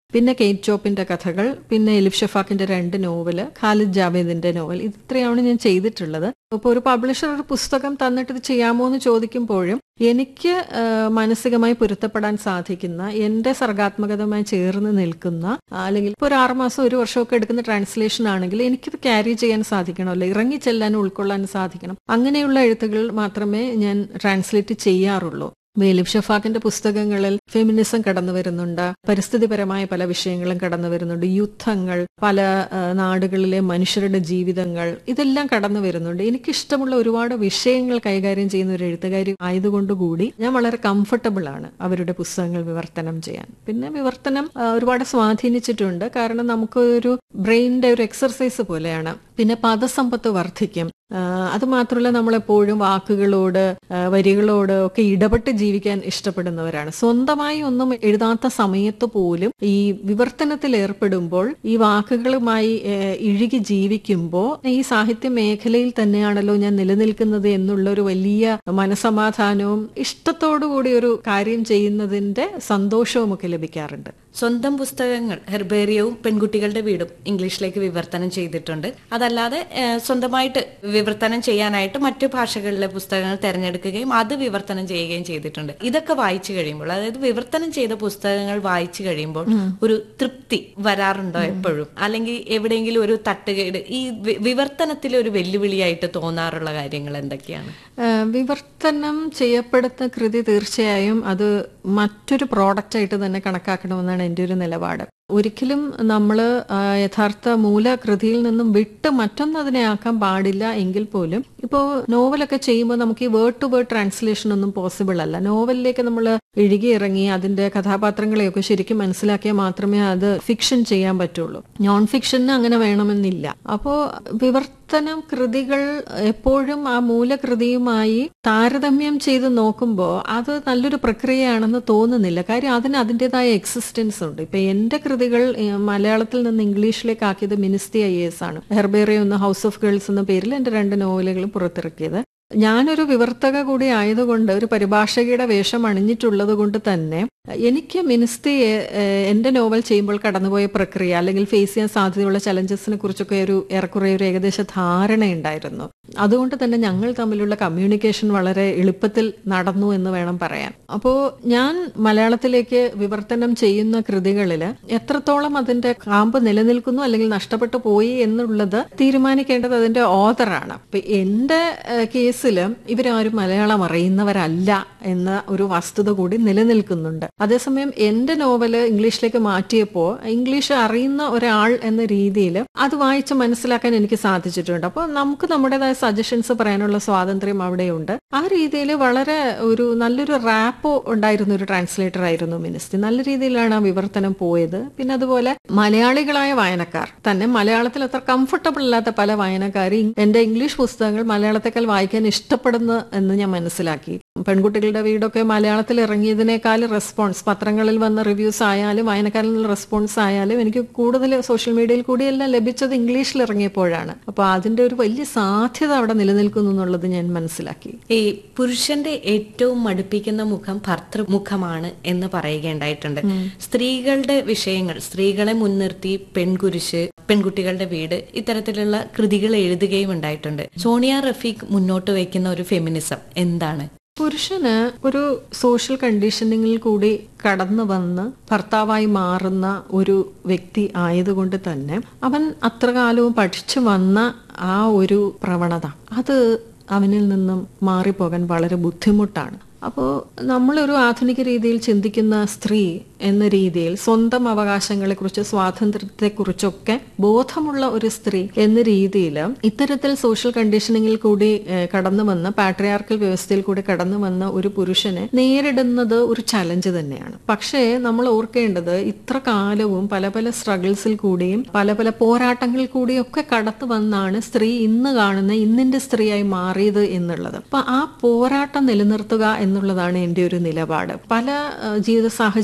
പിന്നെ കെയ്റ്റ് ചോപ്പിന്റെ കഥകൾ പിന്നെ എലിഫ് ഷഫാക്കിന്റെ രണ്ട് നോവല് ഖാലിദ് ജാവേദിന്റെ നോവൽ ഇത് ഇത്രയാണ് ഞാൻ ചെയ്തിട്ടുള്ളത് അപ്പോൾ ഒരു പബ്ലിഷർ ഒരു പുസ്തകം തന്നിട്ട് ഇത് ചെയ്യാമോ എന്ന് ചോദിക്കുമ്പോഴും എനിക്ക് ആ, മാനസികമായി പൊരുത്തപ്പെടാൻ സാധിക്കുന്ന എന്റെ സർഗാത്മകതമായി ചേർന്ന് നിൽക്കുന്ന ആ, അല്ലെങ്കിൽ ഇപ്പോൾ ഒരു ആറുമാസം ഒരു വർഷമൊക്കെ എടുക്കുന്ന ട്രാൻസ്ലേഷൻ ആണെങ്കിൽ എനിക്കിത് ക്യാരി ചെയ്യാൻ സാധിക്കണമല്ലോ ഇറങ്ങി ചെല്ലാൻ ഉൾക്കൊള്ളാൻ സാധിക്കണം അങ്ങനെയുള്ള എഴുത്തുകൾ മാത്രമേ ഞാൻ ട്രാൻസ്ലേറ്റ് ചെയ്യാറുള്ളൂ വേലിബ് ഷഫാക്കിന്റെ പുസ്തകങ്ങളിൽ ഫെമിനിസം കടന്നു വരുന്നുണ്ട് പരിസ്ഥിതിപരമായ പല വിഷയങ്ങളും കടന്നു വരുന്നുണ്ട് യുദ്ധങ്ങൾ പല ആ, നാടുകളിലെ മനുഷ്യരുടെ ജീവിതങ്ങൾ ഇതെല്ലാം കടന്നു വരുന്നുണ്ട് എനിക്കിഷ്ടമുള്ള ഒരുപാട് വിഷയങ്ങൾ കൈകാര്യം ചെയ്യുന്ന ഒരു എഴുത്തുകാരി ആയതുകൊണ്ടുകൂടി ഞാൻ വളരെ കംഫർട്ടബിൾ ആണ് അവരുടെ പുസ്തകങ്ങൾ വിവർത്തനം ചെയ്യാൻ പിന്നെ വിവർത്തനം ആ, ഒരുപാട് സ്വാധീനിച്ചിട്ടുണ്ട് കാരണം നമുക്ക് ഒരു ബ്രെയിനിന്റെ ഒരു എക്സർസൈസ് പോലെയാണ് പിന്നെ പദസമ്പത്ത് വർദ്ധിക്കും ആ, അത് മാത്രമല്ല നമ്മളെപ്പോഴും വാക്കുകളോട് ആ, വരികളോട് ഒക്കെ ഇടപെട്ട് ജീവിക്കാൻ ഇഷ്ടപ്പെടുന്നവരാണ് സ്വന്തമായി ഒന്നും എഴുതാത്ത സമയത്ത് പോലും ഈ വിവർത്തനത്തിൽ ഏർപ്പെടുമ്പോൾ ഈ വാക്കുകളുമായി ഏ, ഇഴുകി ജീവിക്കുമ്പോൾ ഈ സാഹിത്യ മേഖലയിൽ തന്നെയാണല്ലോ ഞാൻ നിലനിൽക്കുന്നത് എന്നുള്ള ഒരു വലിയ മനസമാധാനവും ഇഷ്ടത്തോടു കൂടി ഒരു കാര്യം ചെയ്യുന്നതിന്റെ സന്തോഷവും ഒക്കെ ലഭിക്കാറുണ്ട് സ്വന്തം പുസ്തകങ്ങൾ ഹെർബേറിയവും പെൺകുട്ടികളുടെ വീടും ഇംഗ്ലീഷിലേക്ക് വിവർത്തനം ചെയ്തിട്ടുണ്ട് അതല്ലാതെ ഏഹ്, സ്വന്തമായിട്ട് വിവർത്തനം ചെയ്യാനായിട്ട് മറ്റു ഭാഷകളിലെ പുസ്തകങ്ങൾ തിരഞ്ഞെടുക്കുകയും അത് വിവർത്തനം ചെയ്യുകയും ചെയ്തിട്ടുണ്ട് ഇതൊക്കെ വായിച്ചു കഴിയുമ്പോൾ അതായത് വിവർത്തനം ചെയ്ത പുസ്തകങ്ങൾ വായിച്ചു കഴിയുമ്പോൾ ഒരു തൃപ്തി വരാറുണ്ടോ എപ്പോഴും അല്ലെങ്കിൽ എവിടെയെങ്കിലും ഒരു തട്ടുകേട് ഈ വി- വിവർത്തനത്തിൽ ഒരു വെല്ലുവിളിയായിട്ട് തോന്നാറുള്ള കാര്യങ്ങൾ എന്തൊക്കെയാണ് ആ, വിവർത്തനം ചെയ്യപ്പെടുന്ന കൃതി തീർച്ചയായും അത് മറ്റൊരു പ്രോഡക്റ്റ് ആയിട്ട് തന്നെ കണക്കാക്കണമെന്നാണ് എൻ്റെ ഒരു നിലപാട് ഒരിക്കലും നമ്മൾ യഥാർത്ഥ മൂലകൃതിയിൽ നിന്നും വിട്ട് മറ്റൊന്ന് അതിനെ ആക്കാൻ പാടില്ല എങ്കിൽ പോലും ഇപ്പോൾ നോവലൊക്കെ ചെയ്യുമ്പോൾ നമുക്ക് ഈ വേർഡ് ടു വേർഡ് ട്രാൻസ്ലേഷൻ ഒന്നും പോസിബിൾ അല്ല നോവലിലേക്ക് നമ്മൾ ഇഴുകി ഇറങ്ങി അതിന്റെ കഥാപാത്രങ്ങളെയൊക്കെ ശരിക്കും മനസ്സിലാക്കിയാൽ മാത്രമേ അത് ഫിക്ഷൻ ചെയ്യാൻ പറ്റുള്ളൂ നോൺ ഫിക്ഷന് അങ്ങനെ വേണമെന്നില്ല അപ്പോൾ വിവർത്തനം കൃതികൾ എപ്പോഴും ആ മൂലകൃതിയുമായി താരതമ്യം ചെയ്ത് നോക്കുമ്പോൾ അത് നല്ലൊരു പ്രക്രിയയാണെന്ന് തോന്നുന്നില്ല കാര്യം അതിന് അതിൻ്റെതായ എക്സിസ്റ്റൻസ് ഉണ്ട് ഇപ്പൊ എന്റെ കൃതികൾ ഏഹ്, മലയാളത്തിൽ നിന്ന് ഇംഗ്ലീഷിലേക്ക് ആക്കിയത് മിനിസ്തി ഐ എസ് ആണ് ഹെർബേറിയ എന്ന ഹൗസ് ഓഫ് ഗേൾസ് എന്ന പേരിൽ എന്റെ രണ്ട് നോവലുകളും പുറത്തിറക്കിയത് ഞാനൊരു വിവർത്തക കൂടി ആയതുകൊണ്ട് ഒരു പരിഭാഷകയുടെ വേഷം അണിഞ്ഞിട്ടുള്ളത് കൊണ്ട് തന്നെ എനിക്ക് മിനിസ്തി ഏഹ്, എന്റെ നോവൽ ചെയ്യുമ്പോൾ കടന്നുപോയ പ്രക്രിയ അല്ലെങ്കിൽ ഫേസ് ചെയ്യാൻ സാധ്യതയുള്ള ചലഞ്ചസിനെ കുറിച്ചൊക്കെ ഒരു ഏറെക്കുറെ ഒരു ഏകദേശ ധാരണയുണ്ടായിരുന്നു അതുകൊണ്ട് തന്നെ ഞങ്ങൾ തമ്മിലുള്ള കമ്മ്യൂണിക്കേഷൻ വളരെ എളുപ്പത്തിൽ നടന്നു എന്ന് വേണം പറയാൻ അപ്പോൾ ഞാൻ മലയാളത്തിലേക്ക് വിവർത്തനം ചെയ്യുന്ന കൃതികളിൽ എത്രത്തോളം അതിന്റെ കാമ്പ് നിലനിൽക്കുന്നു അല്ലെങ്കിൽ നഷ്ടപ്പെട്ടു പോയി എന്നുള്ളത് തീരുമാനിക്കേണ്ടത് അതിന്റെ ഓതറാണ് അപ്പൊ എന്റെ കേസിൽ ഇവരാരും മലയാളം അറിയുന്നവരല്ല എന്ന ഒരു വസ്തുത കൂടി നിലനിൽക്കുന്നുണ്ട് അതേസമയം എന്റെ നോവല് ഇംഗ്ലീഷിലേക്ക് മാറ്റിയപ്പോൾ ഇംഗ്ലീഷ് അറിയുന്ന ഒരാൾ എന്ന രീതിയിൽ അത് വായിച്ച് മനസ്സിലാക്കാൻ എനിക്ക് സാധിച്ചിട്ടുണ്ട് അപ്പോൾ നമുക്ക് നമ്മുടേതായ സജഷൻസ് പറയാനുള്ള സ്വാതന്ത്ര്യം അവിടെയുണ്ട് ആ രീതിയിൽ വളരെ ഒരു നല്ലൊരു റാപ്പോ ഉണ്ടായിരുന്ന ഒരു ട്രാൻസ്ലേറ്റർ ആയിരുന്നു മിനിസ്റ്റി നല്ല രീതിയിലാണ് ആ വിവർത്തനം പോയത് പിന്നെ അതുപോലെ മലയാളികളായ വായനക്കാർ തന്നെ മലയാളത്തിൽ അത്ര കംഫർട്ടബിൾ അല്ലാത്ത പല വായനക്കാരും എന്റെ ഇംഗ്ലീഷ് പുസ്തകങ്ങൾ മലയാളത്തെക്കാൾ വായിക്കാൻ ഇഷ്ടപ്പെടുന്നു എന്ന് ഞാൻ മനസ്സിലാക്കി പെൺകുട്ടികളുടെ വീടൊക്കെ മലയാളത്തിൽ ഇറങ്ങിയതിനേക്കാൾ റെസ്പോൺസ് പത്രങ്ങളിൽ വന്ന റിവ്യൂസ് ആയാലും വായനക്കാരിൽ നിന്നുള്ള റെസ്പോൺസ് ആയാലും എനിക്ക് കൂടുതൽ സോഷ്യൽ മീഡിയയിൽ കൂടിയെല്ലാം ലഭിച്ചത് ഇംഗ്ലീഷിൽ ഇറങ്ങിയപ്പോഴാണ് അപ്പോൾ അതിന്റെ ഒരു വലിയ സാധ്യത അവിടെ നിലനിൽക്കുന്നു എന്നുള്ളത് ഞാൻ മനസ്സിലാക്കി ഈ പുരുഷന്റെ ഏറ്റവും മടുപ്പിക്കുന്ന മുഖം ഭർത്തൃമുഖമാണ് എന്ന് പറയുകയുണ്ടായിട്ടുണ്ട് സ്ത്രീകളുടെ വിഷയങ്ങൾ സ്ത്രീകളെ മുൻനിർത്തി പെൺകുരിശ് പെൺകുട്ടികളുടെ വീട് ഇത്തരത്തിലുള്ള കൃതികൾ എഴുതുകയും ഉണ്ടായിട്ടുണ്ട് സോണിയ റഫീഖ് മുന്നോട്ട് വയ്ക്കുന്ന ഒരു ഫെമിനിസം എന്താണ് പുരുഷന് ഒരു സോഷ്യൽ കണ്ടീഷനിങ്ങിൽ കൂടി കടന്നു വന്ന് ഭർത്താവായി മാറുന്ന ഒരു വ്യക്തി ആയതുകൊണ്ട് തന്നെ അവൻ അത്ര കാലവും പഠിച്ചു വന്ന ആ ഒരു പ്രവണത അത് അവനിൽ നിന്നും മാറിപ്പോകാൻ വളരെ ബുദ്ധിമുട്ടാണ് അപ്പോൾ നമ്മളൊരു ആധുനിക രീതിയിൽ ചിന്തിക്കുന്ന സ്ത്രീ എന്ന രീതിയിൽ സ്വന്തം അവകാശങ്ങളെക്കുറിച്ച് സ്വാതന്ത്ര്യത്തെക്കുറിച്ചൊക്കെ ബോധമുള്ള ഒരു സ്ത്രീ എന്ന രീതിയിൽ ഇത്തരത്തിൽ സോഷ്യൽ കണ്ടീഷനിങ്ങിൽ കൂടി ഏഹ്, കടന്നു വന്ന പാട്രിയാർക്കൽ വ്യവസ്ഥയിൽ കൂടി കടന്നു വന്ന ഒരു പുരുഷനെ നേരിടുന്നത് ഒരു ചലഞ്ച് തന്നെയാണ് പക്ഷേ നമ്മൾ ഓർക്കേണ്ടത് ഇത്ര കാലവും പല പല സ്ട്രഗിൾസിൽ കൂടിയും പല പല പോരാട്ടങ്ങളിൽ കൂടിയും ഒക്കെ കടന്നു വന്നാണ് സ്ത്രീ ഇന്ന് കാണുന്ന ഇന്നിന്റെ സ്ത്രീയായി മാറിയത് എന്നുള്ളത് അപ്പൊ ആ പോരാട്ടം നിലനിർത്തുക എന്നുള്ളതാണ് എൻ്റെ ഒരു നിലപാട് പല ആ, ജീവിത സാഹചര്യങ്ങളിൽ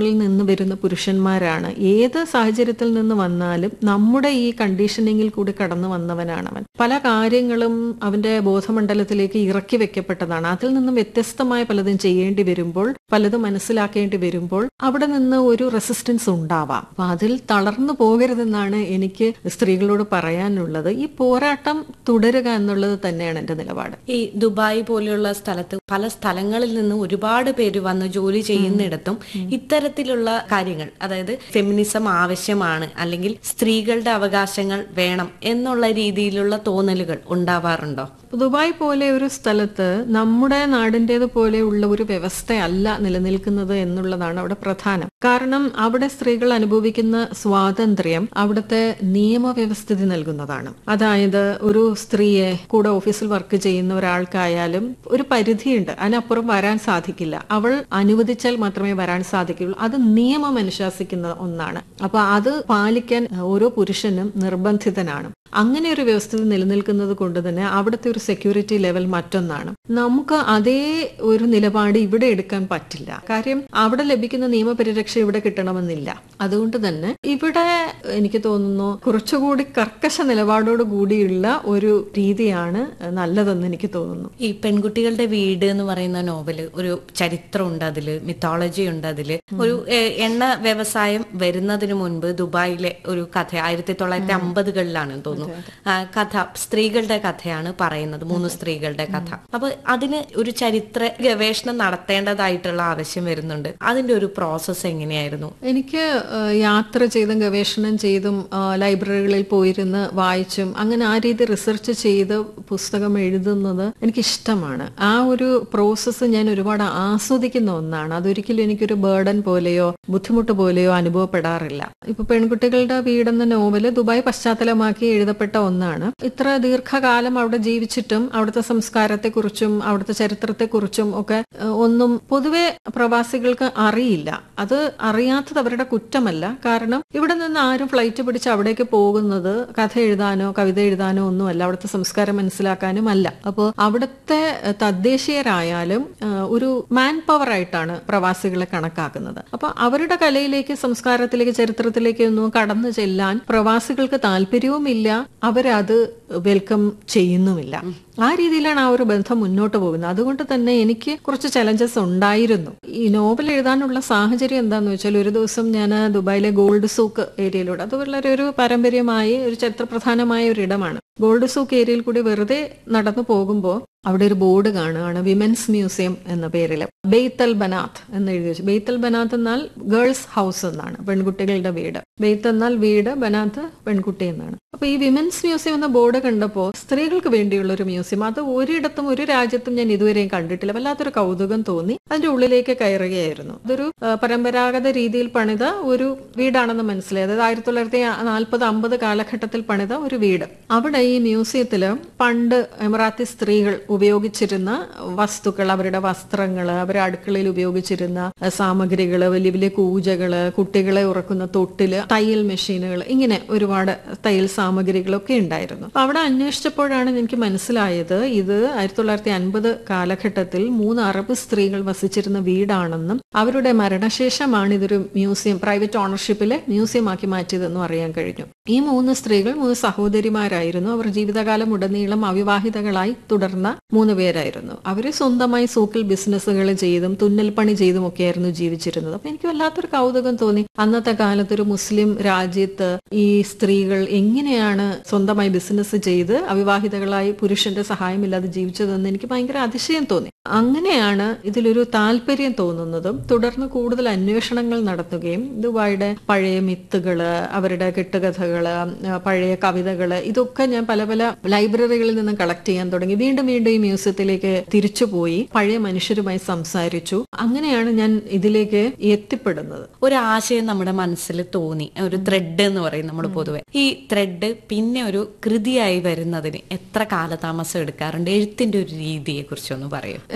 നിന്ന് വരുന്ന പുരുഷന്മാരാണ് ഏത് സാഹചര്യത്തിൽ നിന്ന് വന്നാലും നമ്മുടെ ഈ കണ്ടീഷനിങ്ങിൽ കൂടി കടന്നു വന്നവനാണ് അവൻ പല കാര്യങ്ങളും അവന്റെ ബോധമണ്ഡലത്തിലേക്ക് ഇറക്കി വെക്കപ്പെട്ടതാണ് അതിൽ നിന്നും വ്യത്യസ്തമായ പലതും ചെയ്യേണ്ടി വരുമ്പോൾ പലതും മനസ്സിലാക്കേണ്ടി വരുമ്പോൾ അവിടെ നിന്ന് ഒരു റെസിസ്റ്റൻസ് ഉണ്ടാവാം അപ്പൊ അതിൽ തളർന്നു പോകരുതെന്നാണ് എനിക്ക് സ്ത്രീകളോട് പറയാനുള്ളത് ഈ പോരാട്ടം തുടരുക എന്നുള്ളത് തന്നെയാണ് എന്റെ നിലപാട് ഈ ദുബായ് പോലെയുള്ള സ്ഥലത്ത് പല സ്ഥലങ്ങളിൽ നിന്ന് ഒരുപാട് പേര് വന്ന് ജോലി ചെയ്യുന്നിടത്തും ഇത്തരത്തിലുള്ള കാര്യങ്ങൾ അതായത് ഫെമിനിസം ആവശ്യമാണ് അല്ലെങ്കിൽ സ്ത്രീകളുടെ അവകാശങ്ങൾ വേണം എന്നുള്ള രീതിയിലുള്ള തോന്നലുകൾ ഉണ്ടാവാറുണ്ടോ ദുബായ് പോലെ ഒരു സ്ഥലത്ത് നമ്മുടെ നാടിൻ്റേത് പോലെയുള്ള ഒരു വ്യവസ്ഥയല്ല നിലനിൽക്കുന്നത് എന്നുള്ളതാണ് അവിടെ പ്രധാനം കാരണം അവിടെ സ്ത്രീകൾ അനുഭവിക്കുന്ന സ്വാതന്ത്ര്യം അവിടുത്തെ നിയമവ്യവസ്ഥിതി നൽകുന്നതാണ് അതായത് ഒരു സ്ത്രീയെ കൂടെ ഓഫീസിൽ വർക്ക് ചെയ്യുന്ന ഒരാൾക്കായാലും ഒരു പരിധിയുണ്ട് അതിനപ്പുറം വരാൻ സാധിക്കില്ല അവൾ അനുവദിച്ചാൽ മാത്രമേ വരാൻ സാധിക്കുള്ളൂ അത് നിയമം അനുശാസിക്കുന്ന ഒന്നാണ് അപ്പൊ അത് പാലിക്കാൻ ഓരോ പുരുഷനും നിർബന്ധിതനാണ് അങ്ങനെ ഒരു വ്യവസ്ഥിതി നിലനിൽക്കുന്നത് കൊണ്ട് തന്നെ അവിടുത്തെ ഒരു സെക്യൂരിറ്റി ലെവൽ മറ്റൊന്നാണ് നമുക്ക് അതേ ഒരു നിലപാട് ഇവിടെ എടുക്കാൻ പറ്റില്ല കാര്യം അവിടെ ലഭിക്കുന്ന നിയമപരിരക്ഷ ഇവിടെ കിട്ടണമെന്നില്ല അതുകൊണ്ട് തന്നെ ഇവിടെ എനിക്ക് തോന്നുന്നു കുറച്ചുകൂടി കർക്കശ നിലപാടോട് കൂടിയുള്ള ഒരു രീതിയാണ് നല്ലതെന്ന് എനിക്ക് തോന്നുന്നു ഈ പെൺകുട്ടികളുടെ വീട് എന്ന് പറയുന്ന നോവല് ഒരു ചരിത്രമുണ്ട് അതില് മിത്തോളജി ഉണ്ട് അതില് ഒരു എ- എണ്ണ വ്യവസായം വരുന്നതിന് മുൻപ് ദുബായിലെ ഒരു കഥ ആയിരത്തി തൊള്ളായിരത്തി അമ്പതുകളിലാണ് തോന്നുന്നു ആ, കഥ സ്ത്രീകളുടെ കഥയാണ് പറയുന്നത് മൂന്ന് സ്ത്രീകളുടെ കഥ അപ്പൊ അതിന് ഒരു ചരിത്ര ഗവേഷണം നടത്തേണ്ടതായിട്ടുള്ള ആവശ്യം വരുന്നുണ്ട് അതിന്റെ ഒരു പ്രോസസ്സ് എങ്ങനെയായിരുന്നു എനിക്ക് ഏഹ്, യാത്ര ചെയ്തും ഗവേഷണം ചെയ്തും ആ, ലൈബ്രറികളിൽ പോയിരുന്ന് വായിച്ചും അങ്ങനെ ആ രീതി റിസർച്ച് ചെയ്ത് പുസ്തകം എഴുതുന്നത് എനിക്ക് ഇഷ്ടമാണ് ആ ഒരു പ്രോസസ്സ് ഞാൻ ഒരുപാട് ആസ്വദിക്കുന്ന ഒന്നാണ് അതൊരിക്കലും എനിക്കൊരു ബേർഡൻ പോലെയോ ബുദ്ധിമുട്ട് പോലെയോ അനുഭവപ്പെടാറില്ല ഇപ്പൊ പെൺകുട്ടികളുടെ വീടെന്ന നോവല് ദുബായ് പശ്ചാത്തലമാക്കി എഴുതപ്പെട്ട ഒന്നാണ് ഇത്ര ദീർഘകാലം അവിടെ ജീവിച്ചിട്ടും അവിടുത്തെ സംസ്കാരത്തെക്കുറിച്ചും അവിടുത്തെ ചരിത്രത്തെക്കുറിച്ചും ഒക്കെ ഏഹ്, ഒന്നും പൊതുവെ പ്രവാസികൾക്ക് അറിയില്ല അത് അറിയാത്തത് അവരുടെ കുറ്റമല്ല കാരണം ഇവിടെ നിന്ന് ആരും ഫ്ലൈറ്റ് പിടിച്ച് അവിടേക്ക് പോകുന്നത് കഥ എഴുതാനോ കവിത എഴുതാനോ ഒന്നുമല്ല അവിടുത്തെ സംസ്കാരം മനസ്സിലാക്കാനും അല്ല അപ്പോൾ അവിടുത്തെ ഏഹ്, തദ്ദേശീയരായാലും ഏഹ്, ഒരു മാൻ പവർ ആയിട്ടാണ് പ്രവാസികളെ കണക്കാക്കുന്നത് അപ്പൊ അവരുടെ കലയിലേക്ക് സംസ്കാരത്തിലേക്ക് ചരിത്രത്തിലേക്ക് ഒന്നും കടന്നു ചെല്ലാൻ പ്രവാസികൾക്ക് താല്പര്യവുമില്ല അവരത് വെൽക്കം ചെയ്യുന്നുമില്ല ആ രീതിയിലാണ് ആ ഒരു ബന്ധം മുന്നോട്ട് പോകുന്നത് അതുകൊണ്ട് തന്നെ എനിക്ക് കുറച്ച് ചലഞ്ചസ് ഉണ്ടായിരുന്നു ഈ നോവൽ എഴുതാനുള്ള സാഹചര്യം എന്താന്ന് വെച്ചാൽ ഒരു ദിവസം ഞാൻ ദുബായിലെ ഗോൾഡ് സൂക്ക് ഏരിയയിലൂടെ അത് വളരെ ഒരു പാരമ്പര്യമായി ഒരു ചരിത്രപ്രധാനമായ ഒരു ഇടമാണ് ഗോൾഡ് സൂക്ക് ഏരിയയിൽ കൂടി വെറുതെ നടന്നു പോകുമ്പോൾ അവിടെ ഒരു ബോർഡ് കാണുകയാണ് വിമൻസ് മ്യൂസിയം എന്ന പേരിൽ ബെയ്ത്തൽ ബനാത്ത് എന്ന് എഴുതി വെച്ചു ബെയ്ത്തൽ ബനാത്ത് എന്നാൽ ഗേൾസ് ഹൗസ് എന്നാണ് പെൺകുട്ടികളുടെ വീട് ബെയ്ത്ത് എന്നാൽ വീട് ബനാത്ത് പെൺകുട്ടി എന്നാണ് അപ്പൊ ഈ വിമൻസ് മ്യൂസിയം എന്ന ബോർഡ് കണ്ടപ്പോൾ സ്ത്രീകൾക്ക് വേണ്ടിയുള്ള ഒരു മ്യൂസിയം അത് ഒരിടത്തും ഒരു രാജ്യത്തും ഞാൻ ഇതുവരെയും കണ്ടിട്ടില്ല വല്ലാത്തൊരു കൗതുകം തോന്നി അതിന്റെ ഉള്ളിലേക്ക് കയറുകയായിരുന്നു അതൊരു ആ, പരമ്പരാഗത രീതിയിൽ പണിത ഒരു വീടാണെന്ന് മനസ്സിലായി അതായത് ആയിരത്തി തൊള്ളായിരത്തി നാൽപ്പത് അമ്പത് കാലഘട്ടത്തിൽ പണിത ഒരു വീട് അവിടെ ഈ മ്യൂസിയത്തില് പണ്ട് എമറാത്തി സ്ത്രീകൾ ഉപയോഗിച്ചിരുന്ന വസ്തുക്കൾ അവരുടെ വസ്ത്രങ്ങൾ അവരുടെ അടുക്കളയിൽ ഉപയോഗിച്ചിരുന്ന സാമഗ്രികൾ വലിയ വലിയ കൂജകള് കുട്ടികളെ ഉറക്കുന്ന തൊട്ടില് തയ്യൽ മെഷീനുകൾ ഇങ്ങനെ ഒരുപാട് തയ്യൽ സാമഗ്രികളൊക്കെ ഉണ്ടായിരുന്നു അപ്പൊ അവിടെ അന്വേഷിച്ചപ്പോഴാണ് എനിക്ക് മനസ്സിലായത് ഇത് ആയിരത്തി തൊള്ളായിരത്തി അൻപത് കാലഘട്ടത്തിൽ മൂന്ന് അറബ് സ്ത്രീകൾ വസിച്ചിരുന്ന വീടാണെന്നും അവരുടെ മരണശേഷമാണ് ഇതൊരു മ്യൂസിയം പ്രൈവറ്റ് ഓണർഷിപ്പിലെ മ്യൂസിയം ആക്കി മാറ്റിയതെന്നും അറിയാൻ കഴിഞ്ഞു ഈ മൂന്ന് സ്ത്രീകൾ മൂന്ന് സഹോദരിമാരായിരുന്നു അവർ ജീവിതകാലം ഉടനീളം അവിവാഹിതകളായി തുടർന്ന മൂന്ന് പേരായിരുന്നു അവര് സ്വന്തമായി സൂക്കിൽ ബിസിനസ്സുകൾ ചെയ്തും തുന്നൽ പണി ചെയ്തും ഒക്കെയായിരുന്നു ജീവിച്ചിരുന്നത് അപ്പൊ എനിക്ക് വല്ലാത്തൊരു കൗതുകം തോന്നി അന്നത്തെ കാലത്ത് ഒരു മുസ്ലിം രാജ്യത്ത് ഈ സ്ത്രീകൾ എങ്ങനെയാണ് സ്വന്തമായി ബിസിനസ് ചെയ്ത് അവിവാഹിതകളായി പുരുഷന്റെ സഹായമില്ലാതെ ജീവിച്ചതെന്ന് എനിക്ക് ഭയങ്കര അതിശയം തോന്നി അങ്ങനെയാണ് ഇതിലൊരു താല്പര്യം തോന്നുന്നതും തുടർന്ന് കൂടുതൽ അന്വേഷണങ്ങൾ നടത്തുകയും ദുബായിയുടെ പഴയ മിത്തുകള് അവരുടെ കെട്ടുകഥകള് ആ, പഴയ കവിതകള് ഇതൊക്കെ ഞാൻ പല പല ലൈബ്രറികളിൽ നിന്ന് കളക്ട് ചെയ്യാൻ തുടങ്ങി വീണ്ടും വീണ്ടും ഈ മ്യൂസിയത്തിലേക്ക് തിരിച്ചുപോയി പഴയ മനുഷ്യരുമായി സംസാരിച്ചു അങ്ങനെയാണ് ഞാൻ ഇതിലേക്ക് എത്തിപ്പെടുന്നത് ഒരു ആശയം നമ്മുടെ മനസ്സിൽ തോന്നി ഒരു ത്രെഡ് എന്ന് പറയും നമ്മൾ പൊതുവെ ഈ ത്രെഡ് പിന്നെ ഒരു കൃതിയായി വരുന്നതിന് എത്ര കാലതാമസം എടുക്കാറുണ്ട് എഴുത്തിന്റെ ഒരു രീതിയെ കുറിച്ചൊന്ന് പറയും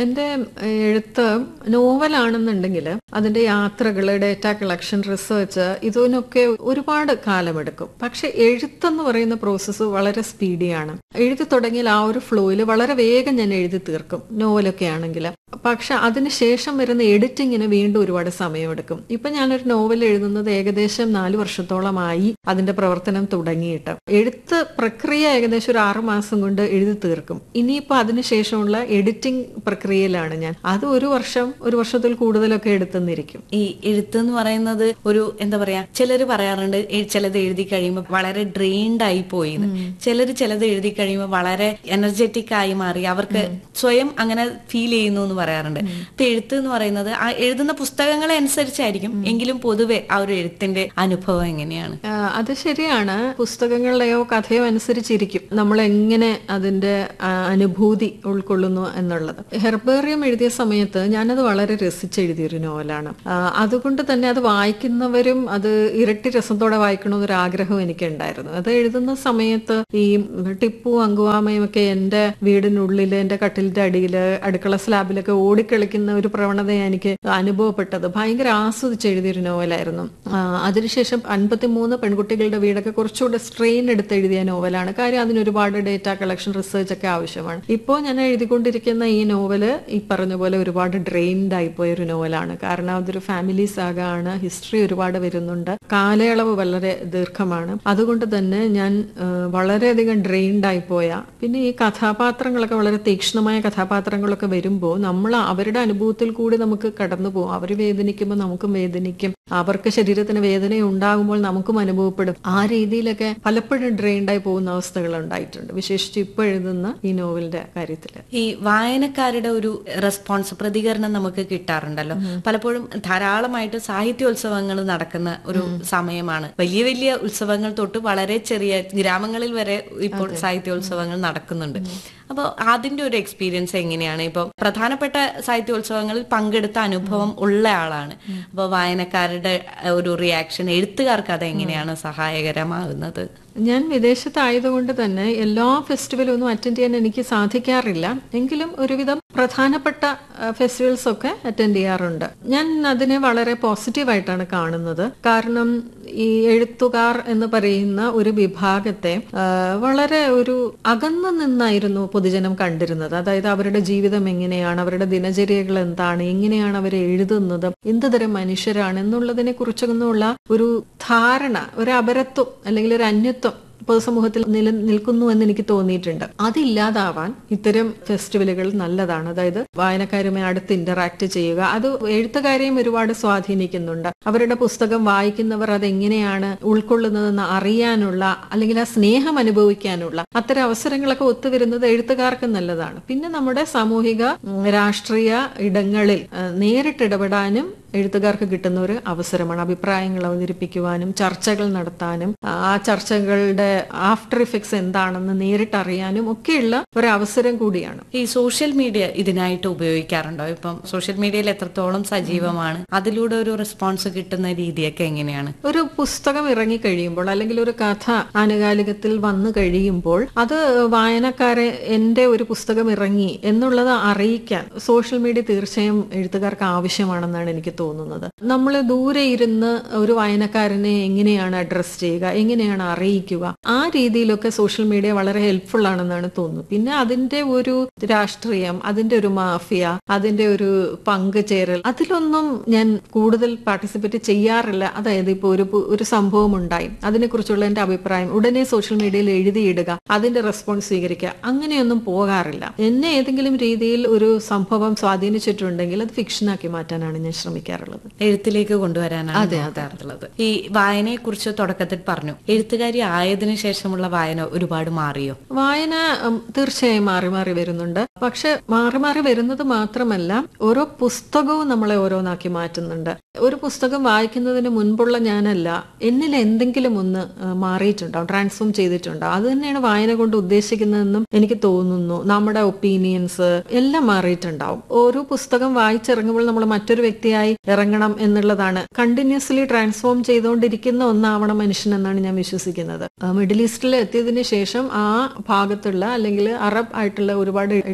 എൻ്റെ എഴുത്ത് നോവലാണെന്നുണ്ടെങ്കിൽ അതിന്റെ യാത്രകൾ ഡേറ്റ കളക്ഷൻ റിസർച്ച് ഇതിനൊക്കെ ഒരുപാട് കാലമെടുക്കും പക്ഷെ എഴുത്തെന്ന് പറയുന്ന പ്രോസസ്സ് വളരെ സ്പീഡിയാണ് എഴുതി തുടങ്ങിയാൽ ആ ഒരു ഫ്ലോയിൽ വളരെ വേഗം ഞാൻ എഴുതി തീർക്കും നോവലൊക്കെ ആണെങ്കിൽ പക്ഷെ അതിനുശേഷം വരുന്ന എഡിറ്റിങ്ങിന് വീണ്ടും ഒരുപാട് സമയമെടുക്കും ഇപ്പൊ ഞാനൊരു നോവൽ എഴുതുന്നത് ഏകദേശം നാല് വർഷത്തോളമായി അതിന്റെ പ്രവർത്തനം തുടങ്ങിയിട്ട് എഴുത്ത് പ്രക്രിയ ഏകദേശം ഒരു ആറു മാസം കൊണ്ട് എഴുതി തീർക്കും ഇനിയിപ്പോ അതിനുശേഷമുള്ള എഡിറ്റിംഗ് പ്രക്രിയയിലാണ് ഞാൻ അത് ഒരു വർഷം ഒരു വർഷത്തിൽ കൂടുതലൊക്കെ എടുത്തെന്നിരിക്കും ഈ എഴുത്ത് എന്ന് പറയുന്നത് ഒരു എന്താ പറയാ ചിലര് പറയാറുണ്ട് എ- ചിലത് എഴുതി കഴിയുമ്പോൾ വളരെ ഡ്രെയിൻഡ് ആയി പോയി ചിലര് ചിലത് എഴുതി കഴിയുമ്പോൾ വളരെ എനർജറ്റിക് ആയി മാറി അവർക്ക് സ്വയം അങ്ങനെ ഫീൽ ചെയ്യുന്നു എന്ന് പറയാറുണ്ട് ഇപ്പൊ എഴുത്ത് എന്ന് പറയുന്നത് ആ എഴുതുന്ന പുസ്തകങ്ങളെ അനുസരിച്ചായിരിക്കും എങ്കിലും പൊതുവെ ആ ഒരു എഴുത്തിന്റെ അനുഭവം എങ്ങനെയാണ് ആ, അത് ശരിയാണ് പുസ്തകങ്ങളുടെയോ കഥയോ അനുസരിച്ചിരിക്കും നമ്മൾ എങ്ങനെ അതിന്റെ ആ, അനുഭൂതി ഉൾക്കൊള്ളുന്നു എന്നുള്ളത് ഹെർബേറിയം എഴുതിയ സമയത്ത് ഞാനത് വളരെ രസിച്ചെഴുതിയൊരു നോവലാണ് ആ, അതുകൊണ്ട് തന്നെ അത് വായിക്കുന്നവരും അത് ഇരട്ടി രസത്തോടെ വായിക്കണമെന്നൊരു ആഗ്രഹം എനിക്കുണ്ടായിരുന്നു അത് എഴുതുന്ന സമയത്ത് ഈ ടിപ്പു അങ്കുവാമയും ഒക്കെ എന്റെ വീടിനുള്ളിൽ എന്റെ കട്ടിലിന്റെ അടിയിൽ അടുക്കള സ്ലാബിലൊക്കെ ഓടിക്കളിക്കുന്ന ഒരു പ്രവണത എനിക്ക് അനുഭവപ്പെട്ടത് ഭയങ്കര ആസ്വദിച്ച് എഴുതിയൊരു നോവലായിരുന്നു ആ, അതിനുശേഷം അൻപത്തിമൂന്ന് പെൺകുട്ടികളുടെ വീടൊക്കെ കുറച്ചുകൂടെ സ്ട്രെയിൻ എടുത്ത് എഴുതിയ നോവലാണ് കാര്യം അതിന് ഒരുപാട് ഡേറ്റ കളക്ഷൻ റിസർച്ച് ഒക്കെ ആവശ്യമാണ് ഇപ്പോൾ ഞാൻ എഴുതിക്കൊണ്ടിരിക്കുന്ന ഈ നോവല് ഈ പറഞ്ഞ പോലെ ഒരുപാട് ഡ്രെയിൻഡ് ആയിപ്പോയ ഒരു നോവലാണ് കാരണം അതൊരു ഫാമിലി സാഗാണ് ഹിസ്റ്ററി ഒരുപാട് വരുന്നുണ്ട് കാലയളവ് വളരെ ദീർഘമാണ് അതുകൊണ്ട് തന്നെ ഞാൻ ആ, വളരെയധികം ഡ്രെയിൻഡ് ആയിപ്പോയ പിന്നെ ഈ കഥാപാത്രങ്ങളൊക്കെ വളരെ തീക്ഷ്ണമായ കഥാപാത്രങ്ങളൊക്കെ വരുമ്പോൾ നമ്മൾ അവരുടെ അനുഭവത്തിൽ കൂടി നമുക്ക് കടന്നു പോകും അവർ വേദനിക്കുമ്പോൾ നമുക്കും വേദനിക്കും അവർക്ക് ശരീരത്തിന് വേദന ഉണ്ടാകുമ്പോൾ നമുക്കും അനുഭവപ്പെടും ആ രീതിയിലൊക്കെ പലപ്പോഴും ഡ്രെയിൻഡ് ആയി പോകുന്ന അവസ്ഥകൾ ഉണ്ടായിട്ടുണ്ട് വിശേഷിച്ച് ഇപ്പൊ എഴുതുന്ന ഈ നോവലിന്റെ കാര്യത്തില് ഈ വായനക്കാരുടെ ഒരു റെസ്പോൺസ് പ്രതികരണം നമുക്ക് കിട്ടാറുണ്ടല്ലോ പലപ്പോഴും ധാരാളമായിട്ട് സാഹിത്യോത്സവങ്ങൾ നടക്കുന്ന ഒരു സമയമാണ് വലിയ വലിയ ഉത്സവങ്ങൾ തൊട്ട് വളരെ ചെറിയ ഗ്രാമങ്ങളിൽ വരെ ഇപ്പോൾ സാഹിത്യോത്സവങ്ങൾ നടക്കുന്നുണ്ട് അപ്പോൾ അതിന്റെ ഒരു എക്സ്പീരിയൻസ് എങ്ങനെയാണ് ഇപ്പോൾ പ്രധാനപ്പെട്ട സാഹിത്യോത്സവങ്ങളിൽ പങ്കെടുത്ത അനുഭവം ഉള്ള ആളാണ് അപ്പോൾ വായനക്കാരുടെ ഒരു റിയാക്ഷൻ എഴുത്തുകാർക്ക് അത് എങ്ങനെയാണ് സഹായകരമാകുന്നത് ഞാൻ വിദേശത്തായതുകൊണ്ട് തന്നെ എല്ലാ ഫെസ്റ്റിവലും ഒന്നും അറ്റൻഡ് ചെയ്യാൻ എനിക്ക് സാധിക്കാറില്ല എങ്കിലും ഒരുവിധം പ്രധാനപ്പെട്ട ഫെസ്റ്റിവൽസ് ഒക്കെ അറ്റൻഡ് ചെയ്യാറുണ്ട് ഞാൻ അതിനെ വളരെ പോസിറ്റീവായിട്ടാണ് കാണുന്നത് കാരണം ഈ എഴുത്തുകാർ എന്ന് പറയുന്ന ഒരു വിഭാഗത്തെ ആ, വളരെ ഒരു അകന്നു നിന്നായിരുന്നു പൊതുജനം കണ്ടിരുന്നത് അതായത് അവരുടെ ജീവിതം എങ്ങനെയാണ് അവരുടെ ദിനചര്യകൾ എന്താണ് എങ്ങനെയാണ് അവർ എഴുതുന്നത് എന്ത് തരം മനുഷ്യരാണ് എന്നുള്ളതിനെ കുറിച്ചൊന്നുള്ള ഒരു ധാരണ ഒരു അപരത്വം അല്ലെങ്കിൽ ഒരു അന്യത്വം പൊതുസമൂഹത്തിൽ നില നിൽക്കുന്നു എന്ന് എനിക്ക് തോന്നിയിട്ടുണ്ട് അതില്ലാതാവാൻ ഇത്തരം ഫെസ്റ്റിവലുകൾ നല്ലതാണ് അതായത് വായനക്കാരുമായി അടുത്ത് ഇന്ററാക്ട് ചെയ്യുക അത് എഴുത്തുകാരെയും ഒരുപാട് സ്വാധീനിക്കുന്നുണ്ട് അവരുടെ പുസ്തകം വായിക്കുന്നവർ അതെങ്ങനെയാണ് ഉൾക്കൊള്ളുന്നതെന്ന് അറിയാനുള്ള അല്ലെങ്കിൽ ആ സ്നേഹം അനുഭവിക്കാനുള്ള അത്തരം അവസരങ്ങളൊക്കെ ഒത്തുവരുന്നത് എഴുത്തുകാർക്ക് നല്ലതാണ് പിന്നെ നമ്മുടെ സാമൂഹിക ഉം, രാഷ്ട്രീയ ഇടങ്ങളിൽ ആ, നേരിട്ട് ഇടപെടാനും എഴുത്തുകാർക്ക് കിട്ടുന്ന ഒരു അവസരമാണ് അഭിപ്രായങ്ങൾ അവതരിപ്പിക്കുവാനും ചർച്ചകൾ നടത്താനും ആ ചർച്ചകളുടെ ആഫ്റ്റർ ഇഫക്ട്സ് എന്താണെന്ന് നേരിട്ട് അറിയാനും ഒക്കെയുള്ള ഒരു അവസരം കൂടിയാണ് ഈ സോഷ്യൽ മീഡിയ ഇതിനായിട്ട് ഉപയോഗിക്കാറുണ്ടോ ഇപ്പം സോഷ്യൽ മീഡിയയിൽ എത്രത്തോളം സജീവമാണ് അതിലൂടെ ഒരു റെസ്പോൺസ് കിട്ടുന്ന രീതിയൊക്കെ എങ്ങനെയാണ് ഒരു പുസ്തകം ഇറങ്ങിക്കഴിയുമ്പോൾ അല്ലെങ്കിൽ ഒരു കഥ ആനുകാലികത്തിൽ വന്നു കഴിയുമ്പോൾ അത് വായനക്കാരെ എന്റെ ഒരു പുസ്തകം ഇറങ്ങി എന്നുള്ളത് അറിയിക്കാൻ സോഷ്യൽ മീഡിയ തീർച്ചയായും എഴുത്തുകാർക്ക് ആവശ്യമാണെന്നാണ് എനിക്ക് തോന്നുന്നത് നമ്മൾ ദൂരെ ഇരുന്ന് ഒരു വായനക്കാരനെ എങ്ങനെയാണ് അഡ്രസ് ചെയ്യുക എങ്ങനെയാണ് അറിയിക്കുക ആ രീതിയിലൊക്കെ സോഷ്യൽ മീഡിയ വളരെ ഹെൽപ്ഫുൾ ആണെന്നാണ് തോന്നുന്നത് പിന്നെ അതിന്റെ ഒരു രാഷ്ട്രീയം അതിന്റെ ഒരു മാഫിയ അതിന്റെ ഒരു പങ്കുചേരൽ അതിലൊന്നും ഞാൻ കൂടുതൽ പാർട്ടിസിപ്പേറ്റ് ചെയ്യാറില്ല അതായത് ഇപ്പോൾ ഒരു പു- ഒരു സംഭവം ഉണ്ടായി അതിനെക്കുറിച്ചുള്ള എന്റെ അഭിപ്രായം ഉടനെ സോഷ്യൽ മീഡിയയിൽ എഴുതിയിടുക അതിന്റെ റെസ്പോൺസ് സ്വീകരിക്കുക അങ്ങനെയൊന്നും പോകാറില്ല എന്നെ ഏതെങ്കിലും രീതിയിൽ ഒരു സംഭവം സ്വാധീനിച്ചിട്ടുണ്ടെങ്കിൽ അത് ഫിക്ഷനാക്കി മാറ്റാനാണ് ഞാൻ ശ്രമിക്കാറുള്ളത് എഴുത്തിലേക്ക് കൊണ്ടുവരാനാണ് നോക്കാറുള്ളത് ഈ വായനയെ കുറിച്ച് തുടക്കത്തിൽ പറഞ്ഞു എഴുത്തുകാരി ആയതിനു ശേഷമുള്ള വായന ഒരുപാട് മാറിയോ വായന ഉം, തീർച്ചയായും മാറി മാറി വരുന്നുണ്ട് പക്ഷെ മാറി മാറി വരുന്നത് മാത്രമല്ല ഓരോ പുസ്തകവും നമ്മളെ ഓരോന്നാക്കി മാറ്റുന്നുണ്ട് ഒരു പുസ്തകം വായിക്കുന്നതിന് മുൻപുള്ള ഞാനല്ല എന്നിൽ എന്തെങ്കിലും ഒന്ന് ആ, മാറിയിട്ടുണ്ടാവും ട്രാൻസ്ഫോം ചെയ്തിട്ടുണ്ടാവും അത് തന്നെയാണ് വായന കൊണ്ട് ഉദ്ദേശിക്കുന്നതെന്നും എനിക്ക് തോന്നുന്നു നമ്മുടെ ഒപ്പീനിയൻസ് എല്ലാം മാറിയിട്ടുണ്ടാവും ഓരോ പുസ്തകം വായിച്ചിറങ്ങുമ്പോൾ നമ്മൾ മറ്റൊരു വ്യക്തിയായി ഇറങ്ങണം എന്നുള്ളതാണ് കണ്ടിന്യൂസ്ലി ട്രാൻസ്ഫോം ചെയ്തുകൊണ്ടിരിക്കുന്ന ഒന്നാവണം മനുഷ്യൻ എന്നാണ് ഞാൻ വിശ്വസിക്കുന്നത് ആ, മിഡിൽ ഈസ്റ്റിൽ എത്തിയതിനു ശേഷം ആ ഭാഗത്തുള്ള അല്ലെങ്കിൽ അറബ് ആയിട്ടുള്ള ഒരുപാട് എഴുത്തുകാർ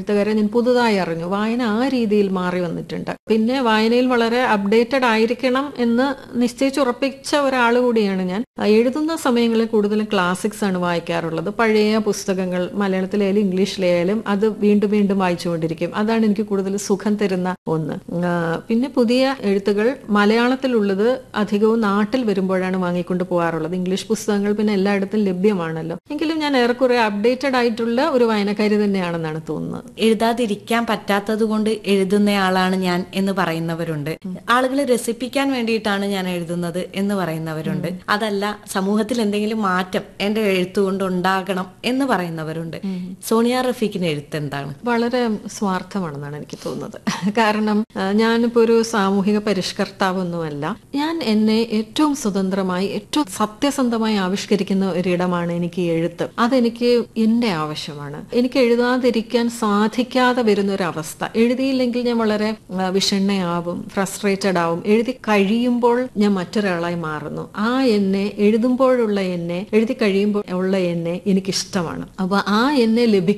എഴുത്തുകാരെ ഞാൻ പുതുതായി അറിഞ്ഞു വായന ആ രീതിയിൽ മാറി വന്നിട്ടുണ്ട് പിന്നെ വായനയിൽ വളരെ അപ്ഡേറ്റഡ് ആയിരിക്കണം എന്ന് നിശ്ചയിച്ചുറപ്പിച്ച ഒരാൾ കൂടിയാണ് ഞാൻ ആ, എഴുതുന്ന സമയങ്ങളിൽ കൂടുതലും ക്ലാസിക്സ് ആണ് വായിക്കാറുള്ളത് പഴയ പുസ്തകങ്ങൾ മലയാളത്തിലായാലും ഇംഗ്ലീഷിലായാലും അത് വീണ്ടും വീണ്ടും വായിച്ചുകൊണ്ടിരിക്കും അതാണ് എനിക്ക് കൂടുതൽ സുഖം തരുന്ന ഒന്ന് ആ, പിന്നെ പുതിയ എഴുത്തുകൾ മലയാളത്തിലുള്ളത് അധികവും നാട്ടിൽ വരുമ്പോഴാണ് വാങ്ങിക്കൊണ്ട് പോകാറുള്ളത് ഇംഗ്ലീഷ് പുസ്തകങ്ങൾ പിന്നെ എല്ലായിടത്തും ലഭ്യമാണല്ലോ എങ്കിലും ഞാൻ ഏറെക്കുറെ അപ്ഡേറ്റഡ് ആയിട്ടുള്ള ഒരു വായനക്കാരി തന്നെയാണെന്നാണ് തോന്നുന്നത് എഴുതാതിരിക്കാൻ പറ്റാത്തത് കൊണ്ട് എഴുതുന്നയാളാണ് ഞാൻ എന്ന് പറയുന്നവരുണ്ട് ആളുകളെ രസിപ്പിക്കാൻ വേണ്ടിയിട്ടാണ് ഞാൻ എഴുതുന്നത് എന്ന് പറയുന്നവരുണ്ട് അതല്ല സമൂഹത്തിൽ എന്തെങ്കിലും മാറ്റം എന്റെ എഴുത്തുകൊണ്ട് ഉണ്ടാകണം എന്ന് പറയുന്നവരുണ്ട് സോണിയ റഫീഖിന് എഴുത്ത് എന്താണ് വളരെ സ്വാർത്ഥമാണെന്നാണ് എനിക്ക് തോന്നുന്നത് കാരണം ആ, ഞാനിപ്പോ ഒരു സാമൂഹിക പരിഷ്കർത്താവൊന്നുമല്ല ഞാൻ എന്നെ ഏറ്റവും സ്വതന്ത്രമായി ഏറ്റവും സത്യസന്ധമായി ആവിഷ്കരിക്കുന്ന ഒരിടമാണ് എനിക്ക് ഈ എഴുത്ത് അതെനിക്ക് എന്റെ ആവശ്യമാണ് എനിക്ക് എഴുതാതിരിക്കാൻ സാധിക്കാതെ വരുന്ന ഒരു അവസ്ഥ എഴുതിയില്ലെങ്കിൽ ഞാൻ വളരെ ആ, വിഷണ്ണയാവും ഫ്രസ്ട്രേറ്റഡ് ആവും എഴുതി കഴിയുമ്പോൾ ഞാൻ മറ്റൊരാളായി മാറുന്നു ആ എന്നെ എഴുതുമ്പോഴുള്ള എന്നെ എഴുതി കഴിയുമ്പോൾ ഉള്ള എന്നെ എനിക്കിഷ്ടമാണ് അപ്പൊ ആ എന്നെ ലഭിക്കും